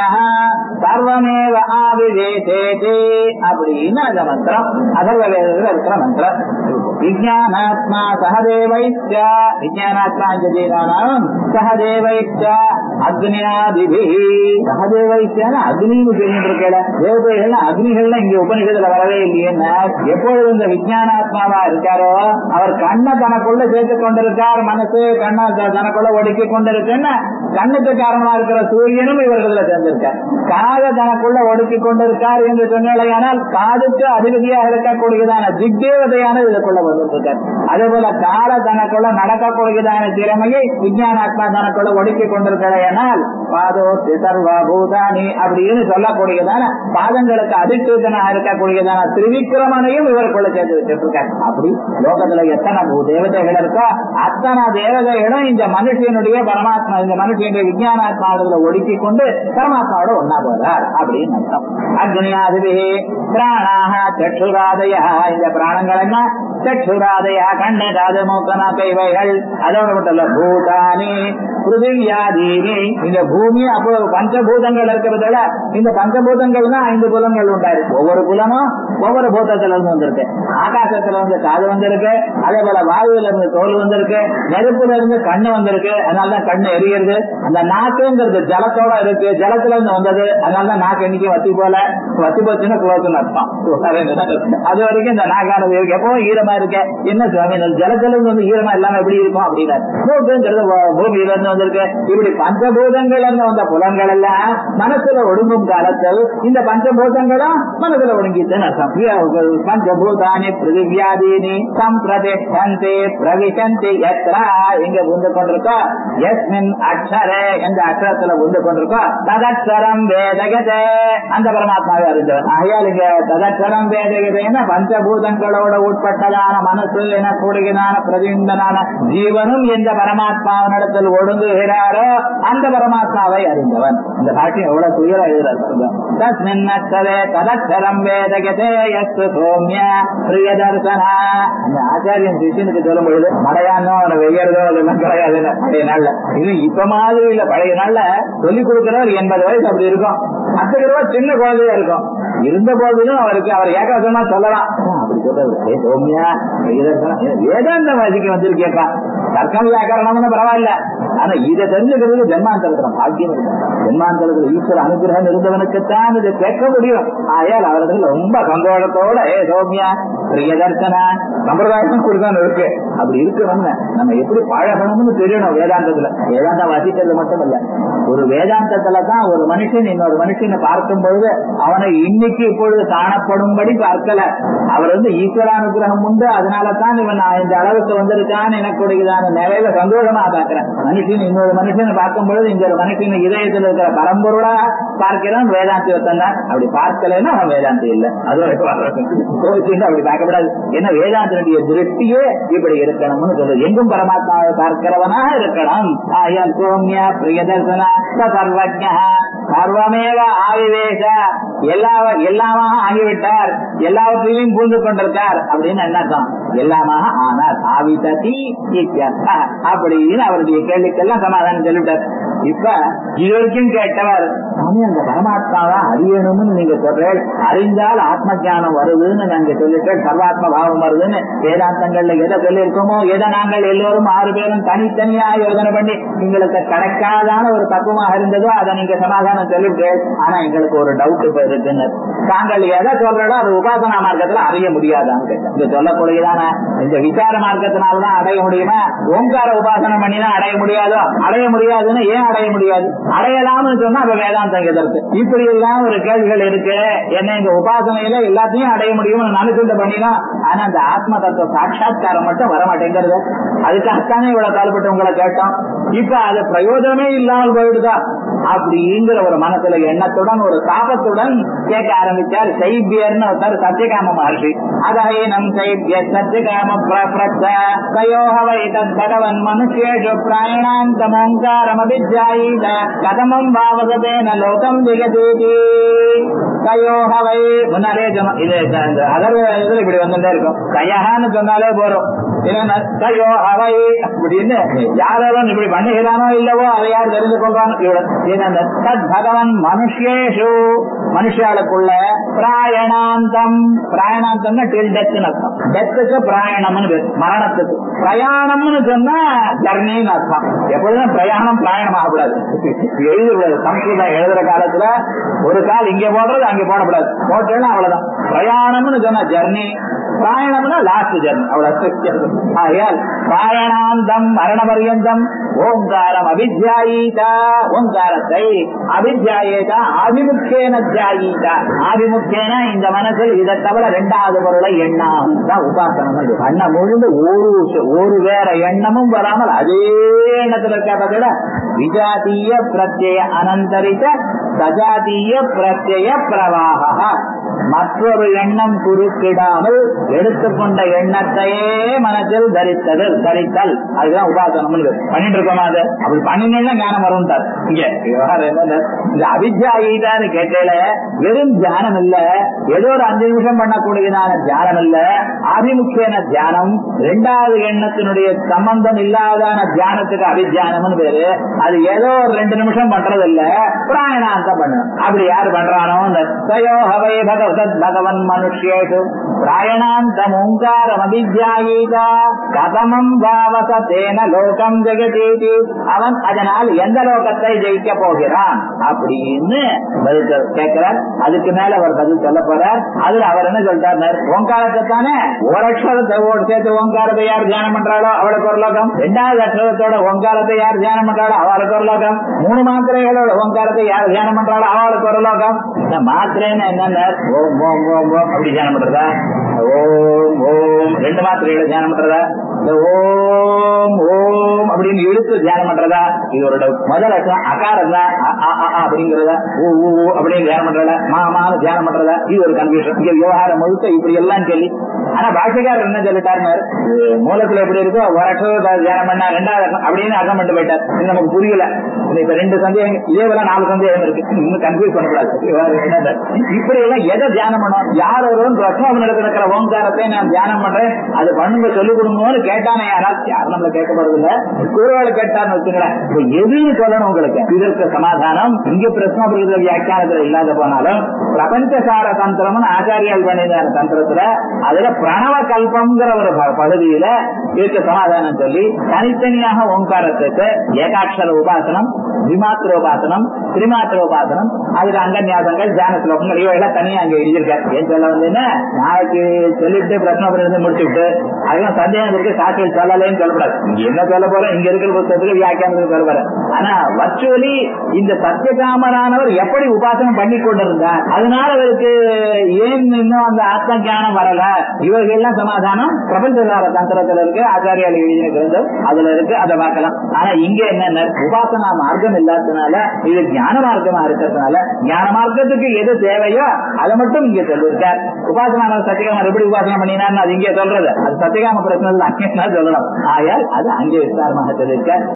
சர்வமேவ ஆவிவேசேதி அப்படின்னு அந்த மந்திரம் அதர்வ வேதத்தில் இருக்கிற மந்திரம் விஜயானாத்மா சகதேவைச்ச விஜயானாத்மா ஜீவானாம் சகதேவைச்ச அக்னியாதிபி சகதேவைச்சான அக்னின்னு சொல்லிட்டு இருக்கல தேவதைகள் அக்னிகள்ல இங்க உபனிஷத்துல வரவே இல்லையேன்னா எப்பொழுது இந்த விஜயானாத்மாவா இருக்காரோ அவர் கண்ணை தனக்குள்ள சேர்த்துக் கொண்டிருக்கார் மனசு கண்ணை தனக்குள்ள ஒடுக்கி கொண்டிருக்குன்னு கண்ணுக்கு காரணமா இருக்கிற சூரியனும் இவர்கள சேர்ந்திருக்கார் காத தனக்குள்ள ஒடுக்கி கொண்டிருக்கார் என்று சொன்னாலேயானால் காதுக்கு அதிபதியாக இருக்கக்கூடியதான திக்தேவதையான இதுக்குள்ள வந்திருக்கார் அதே போல கால தனக்குள்ள நடக்கக்கூடியதான திறமையை விஜயானாத்மா தனக்குள்ள ஒடுக்கி கொண்டிருக்கிறேனால் பாதோ சர்வா பூதானி அப்படின்னு சொல்லக்கூடியதான பாதங்களுக்கு அதிர்ஷ்டனாக இருக்கக்கூடியதான திரிவிக்கிரமனையும் இவருக்குள்ள சேர்த்து வச்சிருக்கார் அப்படி லோகத்துல எத்தனை பூ தேவதைகள் இருக்கோ அத்தனை தேவதைகளும் இந்த மனுஷனுடைய பரமாத்மா இந்த மனுஷனுடைய விஜயானாத்மாவில ஒடுக்கி கொண்டு பரமாத்மாவோட ஒன்னா போறார் அப்படின்னு அர்த்தம் அக்னியாதிபி பிராணாக சற்றுராதய இந்த பிராணங்கள் என்ன சக்ஷுராதயா கண்ண காது மூக்கனா கைவைகள் அதோட மட்டும் இல்ல பூதானி பிருதிவியாதீனி இந்த பூமி அப்போ பஞ்சபூதங்கள் இருக்கிறதுல இந்த பஞ்சபூதங்கள் தான் ஐந்து புலங்கள் உண்டாயிருக்கு ஒவ்வொரு புலமும் ஒவ்வொரு பூதத்துல இருந்து வந்திருக்கு ஆகாசத்துல இருந்து காது வந்திருக்கு அதே போல வாயுல இருந்து தோல் வந்திருக்கு நெருப்புல இருந்து கண்ணு வந்திருக்கு அதனாலதான் கண்ணு எரியுது அந்த நாக்குங்கிறது ஜலத்தோட இருக்கு ஜலத்துல இருந்து வந்தது அதனாலதான் நாக்கு என்னைக்கு வத்தி போல வத்தி போச்சுன்னா குளோத்துன்னு அர்த்தம் அது வரைக்கும் இந்த நாக்கானது இருக்கு எப்பவும் ஈரமா இருக்கு என்ன சுவாமி இந்த ஜலத்துல இருந்து வந்து ஈரமா இல்லாம எப்படி இருக்கும் அப்படின்னா மூக்குங்கிறது வ- பூமியில இருந்து வந்திருக்கு இப்படி பஞ்சபூதங்கள் இருந்து வந்த புலன்கள் எல்லாம் மனசுல ஒடுங்கும் காலத்தில் இந்த பஞ்சபூதங்களும் மனசுல ஒடுங்கிச்சுன்னு அர்த்தம் பஞ்சபூதானி பிருதிவியாதீனி சம்பிரதிஷ்டந்தே பிரவிசந்தி எத்ரா எங்க புந்து கொண்டிருக்கோ எஸ்மின் அக்ஷரே எந்த அக்ஷரத்துல புந்து கொண்டிருக்கோ ததக்ஷரம் வேதகதே அந்த பரமாத்மாவை அறிந்தவன் ஆகையால் இங்க ததக்ஷரம் வேதகதேன பஞ்சபூதங்களோட உட்பட்டதான மனசு என கூடுகிறான பிரதிந்தனான ஜீவனும் எந்த பரமாத்மாவினிடத்தில் ஒடுங்குகிறாரோ அந்த பரமாத்மாவை அறிந்தவன் இந்த பாட்டி எவ்வளவு துயரம் எழுதுறாரு தஸ்மின் அக்ஷரே ததக்ஷரம் வேதகதே எஸ்து சோமிய பிரியதர்சனா அந்த ஆச்சாரியன் சிஷியனுக்கு சொல்லும் பொழுது மடையானோ அவனை வெய்யறதோ அதெல்லாம் கிடையாது பழைய நாள்ல இது இப்ப மாதிரி இல்ல பழைய நாள்ல சொல்லிக் கொடுக்கிறவர் எண்பது வயசு அப்படி இருக்கும் கத்துக்கிறவர் சின்ன குழந்தையா இருக்கும் இருந்த போதிலும் அவருக்கு அவர் ஏகாசமா சொல்லலாம் அப்படி சொல்றது ஏ சோமியா பிரியதர்சனா வேதாந்த வாசிக்க வந்திருக்கேப்பா தர்க்கம் வியாக்கரணம்னு பரவாயில்ல ஆனா இதை தெரிஞ்சுக்கிறது ஜென்மாந்தரத்துல பாக்கியம் இருக்கு ஜென்மாந்தரத்துல ஈஸ்வர அனுகிரகம் இருந்தவனுக்குத்தான் இதை கேட்க முடியும் ஆயால் அவர்கள் ரொம்ப சந்தோஷத்தோட ஏ சௌமியா பிரியதர்சனா சம்பிரதாயம் கொடுக்கணும் இருக்கு அப்படி இருக்கணும்னு நம்ம எப்படி பழகணும்னு தெரியணும் வேதாந்தத்துல வேதாந்தம் வசிக்கிறது மட்டும் இல்ல ஒரு வேதாந்தத்துல தான் ஒரு மனுஷன் இன்னொரு மனுஷனை பார்க்கும் பொழுது அவனை இன்னைக்கு இப்பொழுது காணப்படும்படி பார்க்கல அவர் வந்து ஈஸ்வரானுகிரகம் உண்டு அதனால தான் இவன் நான் இந்த அளவுக்கு வந்திருக்கான்னு எனக்குடையதான நிலையில சந்தோஷமா பார்க்கிறேன் மனுஷன் இன்னொரு மனுஷனை பார்க்கும் பொழுது இந்த ஒரு மனுஷன் இதயத்தில் இருக்கிற பரம்பொருளா பார்க்கிறான் வேதாந்தி ஒருத்தன் தான் அப்படி பார்க்கலைன்னா அவன் வேதாந்தி இல்ல அதோட கோவிச்சுட்டு அப்படி பார்க்கப்படாது ஏன்னா வேதாந்தினுடைய திருஷ்டியே இப்படி இருக்கணும்னு சொல்றது எங்கும் பரமாத்மாவை பார்க்கிறவனா இருக்கணும் ஆயன் சோமியா பிரியதர்சனா சர்வஜா சர்வமேவ ஆவிவேக எல்லா எல்லாமாக ஆகிவிட்டார் எல்லாவற்றிலையும் பூந்து கொண்டிருக்கார் அப்படின்னு என்ன அர்த்தம் எல்லாமாக ஆனார் ஆவிததி இத்தியர்த்தா. அப்படின்னு அவருடைய கேள்விக்கெல்லாம் சமாதானம் சொல்லிட்டார் இப்ப இது வரைக்கும் கேட்டவர் சாமி அந்த பரமாத்மாவா அறியணும்னு நீங்க சொல்றேன் அறிந்தால் ஆத்ம ஞானம் வருதுன்னு நாங்க சொல்லிட்டேன் சர்வாத்ம பாவம் வருதுன்னு வேதாந்தங்கள்ல எதை சொல்லியிருக்கோமோ எதை நாங்கள் எல்லோரும் ஆறு பேரும் தனித்தனியா யோசனை பண்ணி எங்களுக்கு கிடைக்காதான ஒரு தத்துவமாக இருந்ததோ அதை நீங்க சமாதானம் சொல்லிவிட்டேன் ஆனா எங்களுக்கு ஒரு டவுட் இப்ப இருக்குன்னு தாங்கள் எதை சொல்றதோ அது உபாசனா மார்க்கத்துல அறிய முடியாதான்னு கேட்டேன் இது சொல்லக்கூடியதான இந்த விசார மார்க்கத்தினாலதான் அடைய முடியுமா ஓங்கார உபாசனம் பண்ணினா அடைய முடியாதோ அடைய முடியாதுன்னு ஏன் அடைய முடியாது அடையலாம்னு சொன்னா அப்ப வேதாந்தம் எதற்கு இப்படி எல்லாம் ஒரு கேள்விகள் இருக்கு என்ன இந்த உபாசனையில எல்லாத்தையும் அடைய முடியும்னு நினைச்சுட்டு பண்ணினா ஆனா அந்த ஆத்ம தத்துவ சாட்சா்காரம் மட்டும் வர மாட்டேங்கிறது அதுக்காகத்தானே இவ்வளவு கால்பட்டு உங்களை கேட்டோம் இப்ப அது பிரயோஜனமே இல்லாமல் போயிடுதா அப்படிங்கிற ஒரு மனசுல எண்ணத்துடன் ஒரு தாபத்துடன் கேட்க ஆரம்பிச்சார் சைபியர்னு ஒருத்தர் சத்தியகாம மகர்ஷி அதஹீனம் சைபிய சத்தியகாம பிரப்ரத்த கயோஹ வைதத் பகவன் மனுஷேஷு பிராயணாந்தமோங்காரமபிஜாயீத கதமம் பாவகதேன லோகம் திகதீதி கயோஹ வை முன்னாலே சொன்னோம். இது இந்த அதர்வ இதுல இப்படி வந்துட்டே இருக்கும் கயஹான்னு சொன்னாலே போறோம் இல்லைன்னா கயோஹ வை அப்படின்னு யாரெல்லாம் இப்படி பண்ணுகிறானோ இல்லவோ அதை யார் தெரிந்து கொள்றானோ இவ்வளவு இது அந்த தத் பகவன் மனுஷேஷு மனுஷாளுக்குள்ள பிராயணாந்தம் பிராயணாந்தம்னா டில் டெத்னு அர்த்தம் டெத்துக்கு பிராயணம்னு பேர் மரணத்துக்கு பிரயாணம்னு சொன்னா ஜர்னின்னு அர்த்தம் எப்பொழுதும் பிரயாணம் பிரயாணம் ஆகக்கூடாது எழுதுறது சம்ஸ்கிருதம் எழுதுற காலத்துல ஒரு கால் இங்க போடுறது அங்க போடக்கூடாது போட்டேன்னா அவ்வளவுதான் பிரயாணம்னு சொன்னா ஜர்னி பிராயணம்னா லாஸ்ட் ஜர்னி அவ்வளவு ஆகையால் பிராயணாந்தம் மரண பரியந்தம் ஓங்காரம் அபித்யாயீதா ஓங்காரத்தை அபித்யாயேதா ஆதிமுக்கியன தியாயீதா ஆதிமுக்கியன இந்த மனசில் இதை தவிர இரண்டாவது பொருளை எண்ணாம் தான் உபாசனம் இது. கண்ண முழுந்து ஒரு ஒரு வேற எண்ணமும் வராமல் அதே எண்ணத்தில் இருக்காத விஜாதீய பிரத்யய அனந்தரித்த சஜாதீய பிரத்யய பிரவாக மற்றொரு எண்ணம் குறுக்கிடாமல் எடுத்துக்கொண்ட எண்ணத்தையே மனதில் தரித்தது தரித்தல் அதுதான் உபாசனம் பண்ணிட்டு இருக்கோமா அது அப்படி பண்ணினா ஞானம் வரும் இங்க விவகாரம் என்னன்னா, இந்த அவித்யா ஈதான்னு கேட்டேல வெறும் தியானம் இல்ல ஏதோ ஒரு அஞ்சு நிமிஷம் பண்ணக்கூடியதான தியானம் இல்ல ஆதிமுக்கியன தியானம் ரெண்டாவது எண்ணத்தினுடைய சம்பந்தம் இல்லாதான தியானத்துக்கு அபித்தியானம்னு பேரு அது ஏதோ ஒரு ரெண்டு நிமிஷம் பண்றது இல்ல பிராயணாந்தம் பண்ணணும் அப்படி யாரு பண்றானோ இந்த தயோ ஹவை பகவத் பகவன் மனுஷேஷு பிராயணாந்தம் ஓங்காரம் அபித்யாயீதா கதமம் பாவச தேன லோகம் ஜெகதீதி அவன் அதனால் எந்த லோகத்தை ஜெயிக்க போகிறான் அப்படின்னு பதில் சொல்~ கேட்கிறார் அதுக்கு மேல அவர் பதில் சொல்ல போறார் அதுல அவர் என்ன சொல்றார் ஓங்காரத்தை தானே ஒரு அக்ஷரத்தை ஓ- சேர்த்து ஓங்காரத்தை யார் தியானம் பண்றாளோ அவளுக்கு ஒரு லோகம் ரெண்டாவது அக்ஷரத்தோட ஓங்காரத்தை யார் தியானம் பண்றாளோ அவளுக்கு ஒரு லோகம் மூணு மாத்திரைகளோட ஓங்காரத்தை யார் தியானம் பண்றாளோ அவளுக்கு ஒரு லோகம் இந்த மாத்திரைன்னு என்னென்ன ஓம் ஓம் ஓம் ஓம் அப்படி தியானம் பண்றதா ஓம் ஓம் ரெண்டு மாத்திரைகளை தியானம் பண்றதா இந்த ஓம் ஓம் அப்படின்னு இழுத்து தியானம் பண்றதா இதோட முதல் அர்த்தம் அகாரம் தான் அ, அ, அ, அ அப்படிங்கிறதா ஊ ஊ ஊ அப்படின்னு தியானம் பண்றதா மா மான்னு தியானம் பண்றதா இது ஒரு கன்ஃபியூஷன் இங்க விவகாரம் முழுக்க இப்படி எல்லாம் சொல்லி ஆனா பாஷக்காரர் என்ன சொல்லிட்டாருன்னு மூலத்துல எப்படி இருக்கோ ஒரு அக்ஷரத்தை தியானம் பண்ணா ரெண்டாவது அர்த்தம் அப்படின்னு அர்த்தம் பண்ணிட்டு போயிட்டார் இது நமக்கு புரியல இது இப்ப ரெண்டு சந்தேகம் இதே போல நாலு சந்தேகம் இருக்கு இன்னும் கன்ஃபியூஸ் பண்ணக்கூடாது விவகாரம் என்னது? இப்படி எல்லாம் எதை தியானம் பண்ணணும் யார் ஒருவரும் பிரசவனிடத்தில் இருக்கிற ஓங்காரத்தை நான் தியானம் பண்றேன் அது பண்ணுங்க சொல்லிக் கொடுங்கன்னு கேட்டானே யாராவது யாரும் நம்மள கேட்க போறது இல்ல குருவாளை கேட்டான்னு வச்சுங்களேன் இப்ப எதுன்னு சொல்லணும் உங்களுக்கு இதற்கு சமாதானம் இங்க பிரச்சனை வியாக்கியானத்துல இல்லாத போனாலும் பிரபஞ்சசார தந்திரம்னு ஆச்சாரியால் பண்ணியிருந்தார் தந்திரத்துல அதுல பிரணவ கல்பம்ங்கிற ஒரு ப- பகுதியில இதுக்கு சமாதானம் சொல்லி தனித்தனியாக ஓங்காரத்துக்கு ஏகாட்சர உபாசனம் விமாத்திர உபாசனம் திரிமாத்திர உபாசனம் அதுக்கு அங்கன்யாசங்கள் தியான ஸ்லோகங்கள் இவையெல்லாம் தனியா அங்க எழுதியிருக்காரு ஏன் சொல்ல வந்தேன்னா நாளைக்கு சொல்லிட்டு பிரச்சனை பண்ணி முடிச்சுட்டு அதெல்லாம் சந்தேகம் இருக்கு சாட்சியில் சொல்லலைன்னு சொல்லக்கூடாது இங்க என்ன சொல்ல போறேன் இங்க இருக்கிற புத்தகத்துக்கு வியாக்கியானத்துக்கு சொல்ல போறேன் ஆனா வர்ச்சுவலி இந்த சத்தியகாமரானவர் எப்படி உபாசனம் பண்ணி கொண்டிருந்தார் அதனால அவருக்கு ஏன் இன்னும் அந்த ஆத்ம ஞானம் வரல இவர்கள் எல்லாம் சமாதானம் பிரபஞ்சசார தந்திரத்துல இருக்கு ஆச்சாரியால் எழுதின கிரந்தம் அதுல இருக்கு அதை பார்க்கலாம் ஆனா இங்க என்ன உபாசனா மார்க்கம் இல்லாததுனால இது ஞான மார்க்கமா இருக்கிறதுனால ஞான மார்க்கத்துக்கு எது தேவையோ அதை மட்டும் இங்க சொல்லியிருக்கார் உபாசனா சத்தியகாமர் எப்படி உபாசனை பண்ணினார்னு அது இங்கே சொல்றது அது சத்தியகாம பிரச்சனை அங்கே தான் சொல்லணும் ஆயால் அது அங்கே விஸ்தாரமாக சொல்லியிருக்கார்